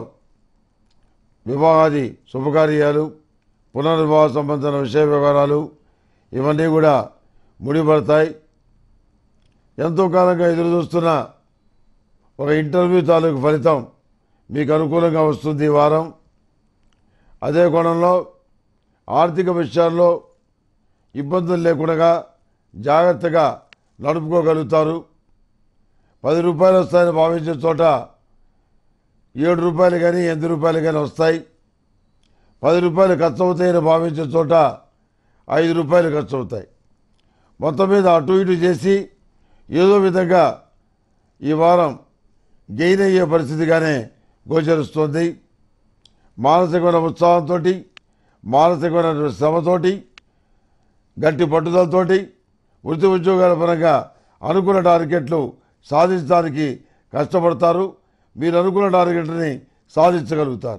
వివాహాది శుభకార్యాలు పునర్వివాహ సంబంధించిన విషయ వివరాలు ఇవన్నీ కూడా ముడిపడతాయి ఎంతో కాలంగా ఎదురు చూస్తున్న ఒక ఇంటర్వ్యూ తాలూకు ఫలితం మీకు అనుకూలంగా వస్తుంది ఈ వారం అదే కోణంలో ఆర్థిక విషయాల్లో ఇబ్బందులు లేకుండా జాగ్రత్తగా నడుపుకోగలుగుతారు పది రూపాయలు వస్తాయని భావించే చోట ఏడు రూపాయలు కానీ ఎనిమిది రూపాయలు కానీ వస్తాయి పది రూపాయలు ఖర్చు అవుతాయని భావించే చోట ఐదు రూపాయలు ఖర్చు అవుతాయి మొత్తం మీద అటు ఇటు చేసి ఏదో విధంగా ఈ వారం గెయిన్ అయ్యే పరిస్థితిగానే గోచరిస్తుంది మానసికమైన ఉత్సాహంతో మానసికమైన శ్రమతోటి గట్టి పట్టుదలతోటి వృత్తి ఉద్యోగాల పరంగా అనుకున్న టార్గెట్లు సాధించడానికి కష్టపడతారు మీరు అనుకున్న టార్గెట్ని సాధించగలుగుతారు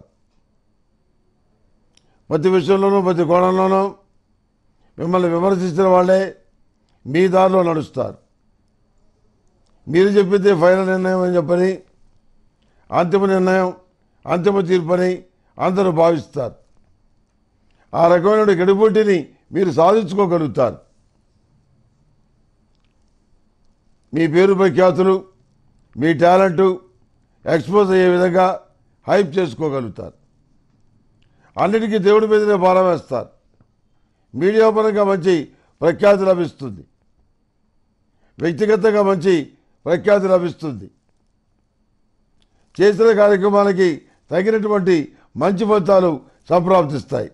ప్రతి విషయంలోనూ ప్రతి కోణంలోనూ మిమ్మల్ని విమర్శించిన వాళ్ళే మీ దారిలో నడుస్తారు మీరు చెప్పిందే ఫైనల్ నిర్ణయం అని చెప్పని అంతిమ నిర్ణయం అంతిమ తీర్పని అందరూ భావిస్తారు ఆ రకమైన గడిబొట్టిని మీరు సాధించుకోగలుగుతారు మీ పేరు ప్రఖ్యాతులు మీ టాలెంటు ఎక్స్పోజ్ అయ్యే విధంగా హైప్ చేసుకోగలుగుతారు అన్నిటికీ దేవుడి మీదనే భారం వేస్తారు మీడియా పరంగా మంచి ప్రఖ్యాతి లభిస్తుంది వ్యక్తిగతంగా మంచి ప్రఖ్యాతి లభిస్తుంది చేసిన కార్యక్రమాలకి తగినటువంటి మంచి ఫలితాలు సంప్రాప్తిస్తాయి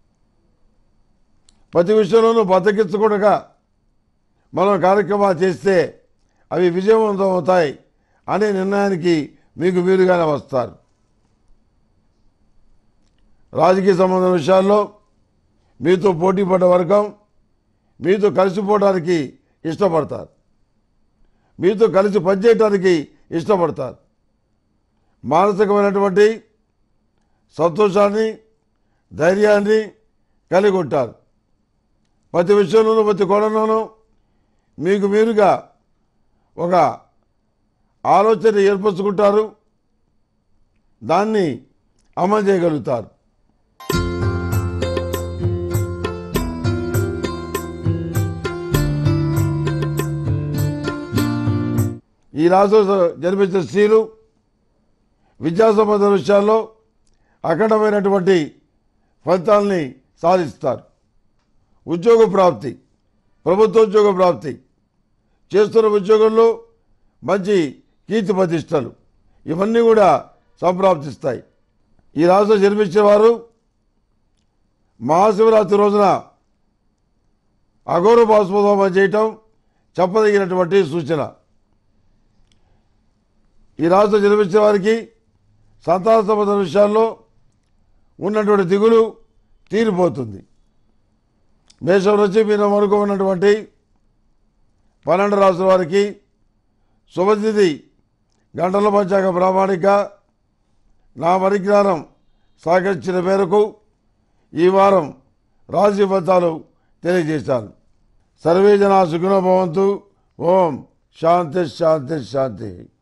ప్రతి విషయంలోనూ బద్దకించకుండా మనం కార్యక్రమాలు చేస్తే అవి విజయవంతం అవుతాయి అనే నిర్ణయానికి మీకు మీరుగానే వస్తారు రాజకీయ సంబంధం విషయాల్లో మీతో పోటీ పడ్డ వర్గం మీతో కలిసిపోవడానికి ఇష్టపడతారు మీతో కలిసి పనిచేయడానికి ఇష్టపడతారు మానసికమైనటువంటి సంతోషాన్ని ధైర్యాన్ని కలిగి ఉంటారు ప్రతి విషయంలోనూ ప్రతి కోణంలోనూ మీకు మీరుగా ఒక ఆలోచన ఏర్పరచుకుంటారు దాన్ని అమలు చేయగలుగుతారు ఈ రాష్ట్రంలో జన్మించిన స్త్రీలు విద్యా సంబంధ విషయాల్లో అఖండమైనటువంటి ఫలితాలని సాధిస్తారు ఉద్యోగ ప్రాప్తి ప్రభుత్వోద్యోగ ప్రాప్తి చేస్తున్న ఉద్యోగంలో మంచి కీర్తి ప్రతిష్టలు ఇవన్నీ కూడా సంప్రాప్తిస్తాయి ఈ రాష్ట్రం జన్మించిన వారు మహాశివరాత్రి రోజున అఘోర బాస్పోదోమం చేయటం చెప్పదగినటువంటి సూచన ఈ రాష్ట్రం జన్మించిన వారికి సంతాన సంబంధ విషయాల్లో ఉన్నటువంటి దిగులు తీరిపోతుంది మేషం నుంచి మీరు వరకు ఉన్నటువంటి పన్నెండు రాష్ట్రాల వారికి శుభతిథి గంటల పంచాంగ ప్రామాణిక నా పరిజ్ఞానం సహకరించిన మేరకు ఈ వారం రాశి ఫలితాలు తెలియజేశాను సర్వే జనా సుఖినో భవంతు ఓం శాంతి శాంతి శాంతి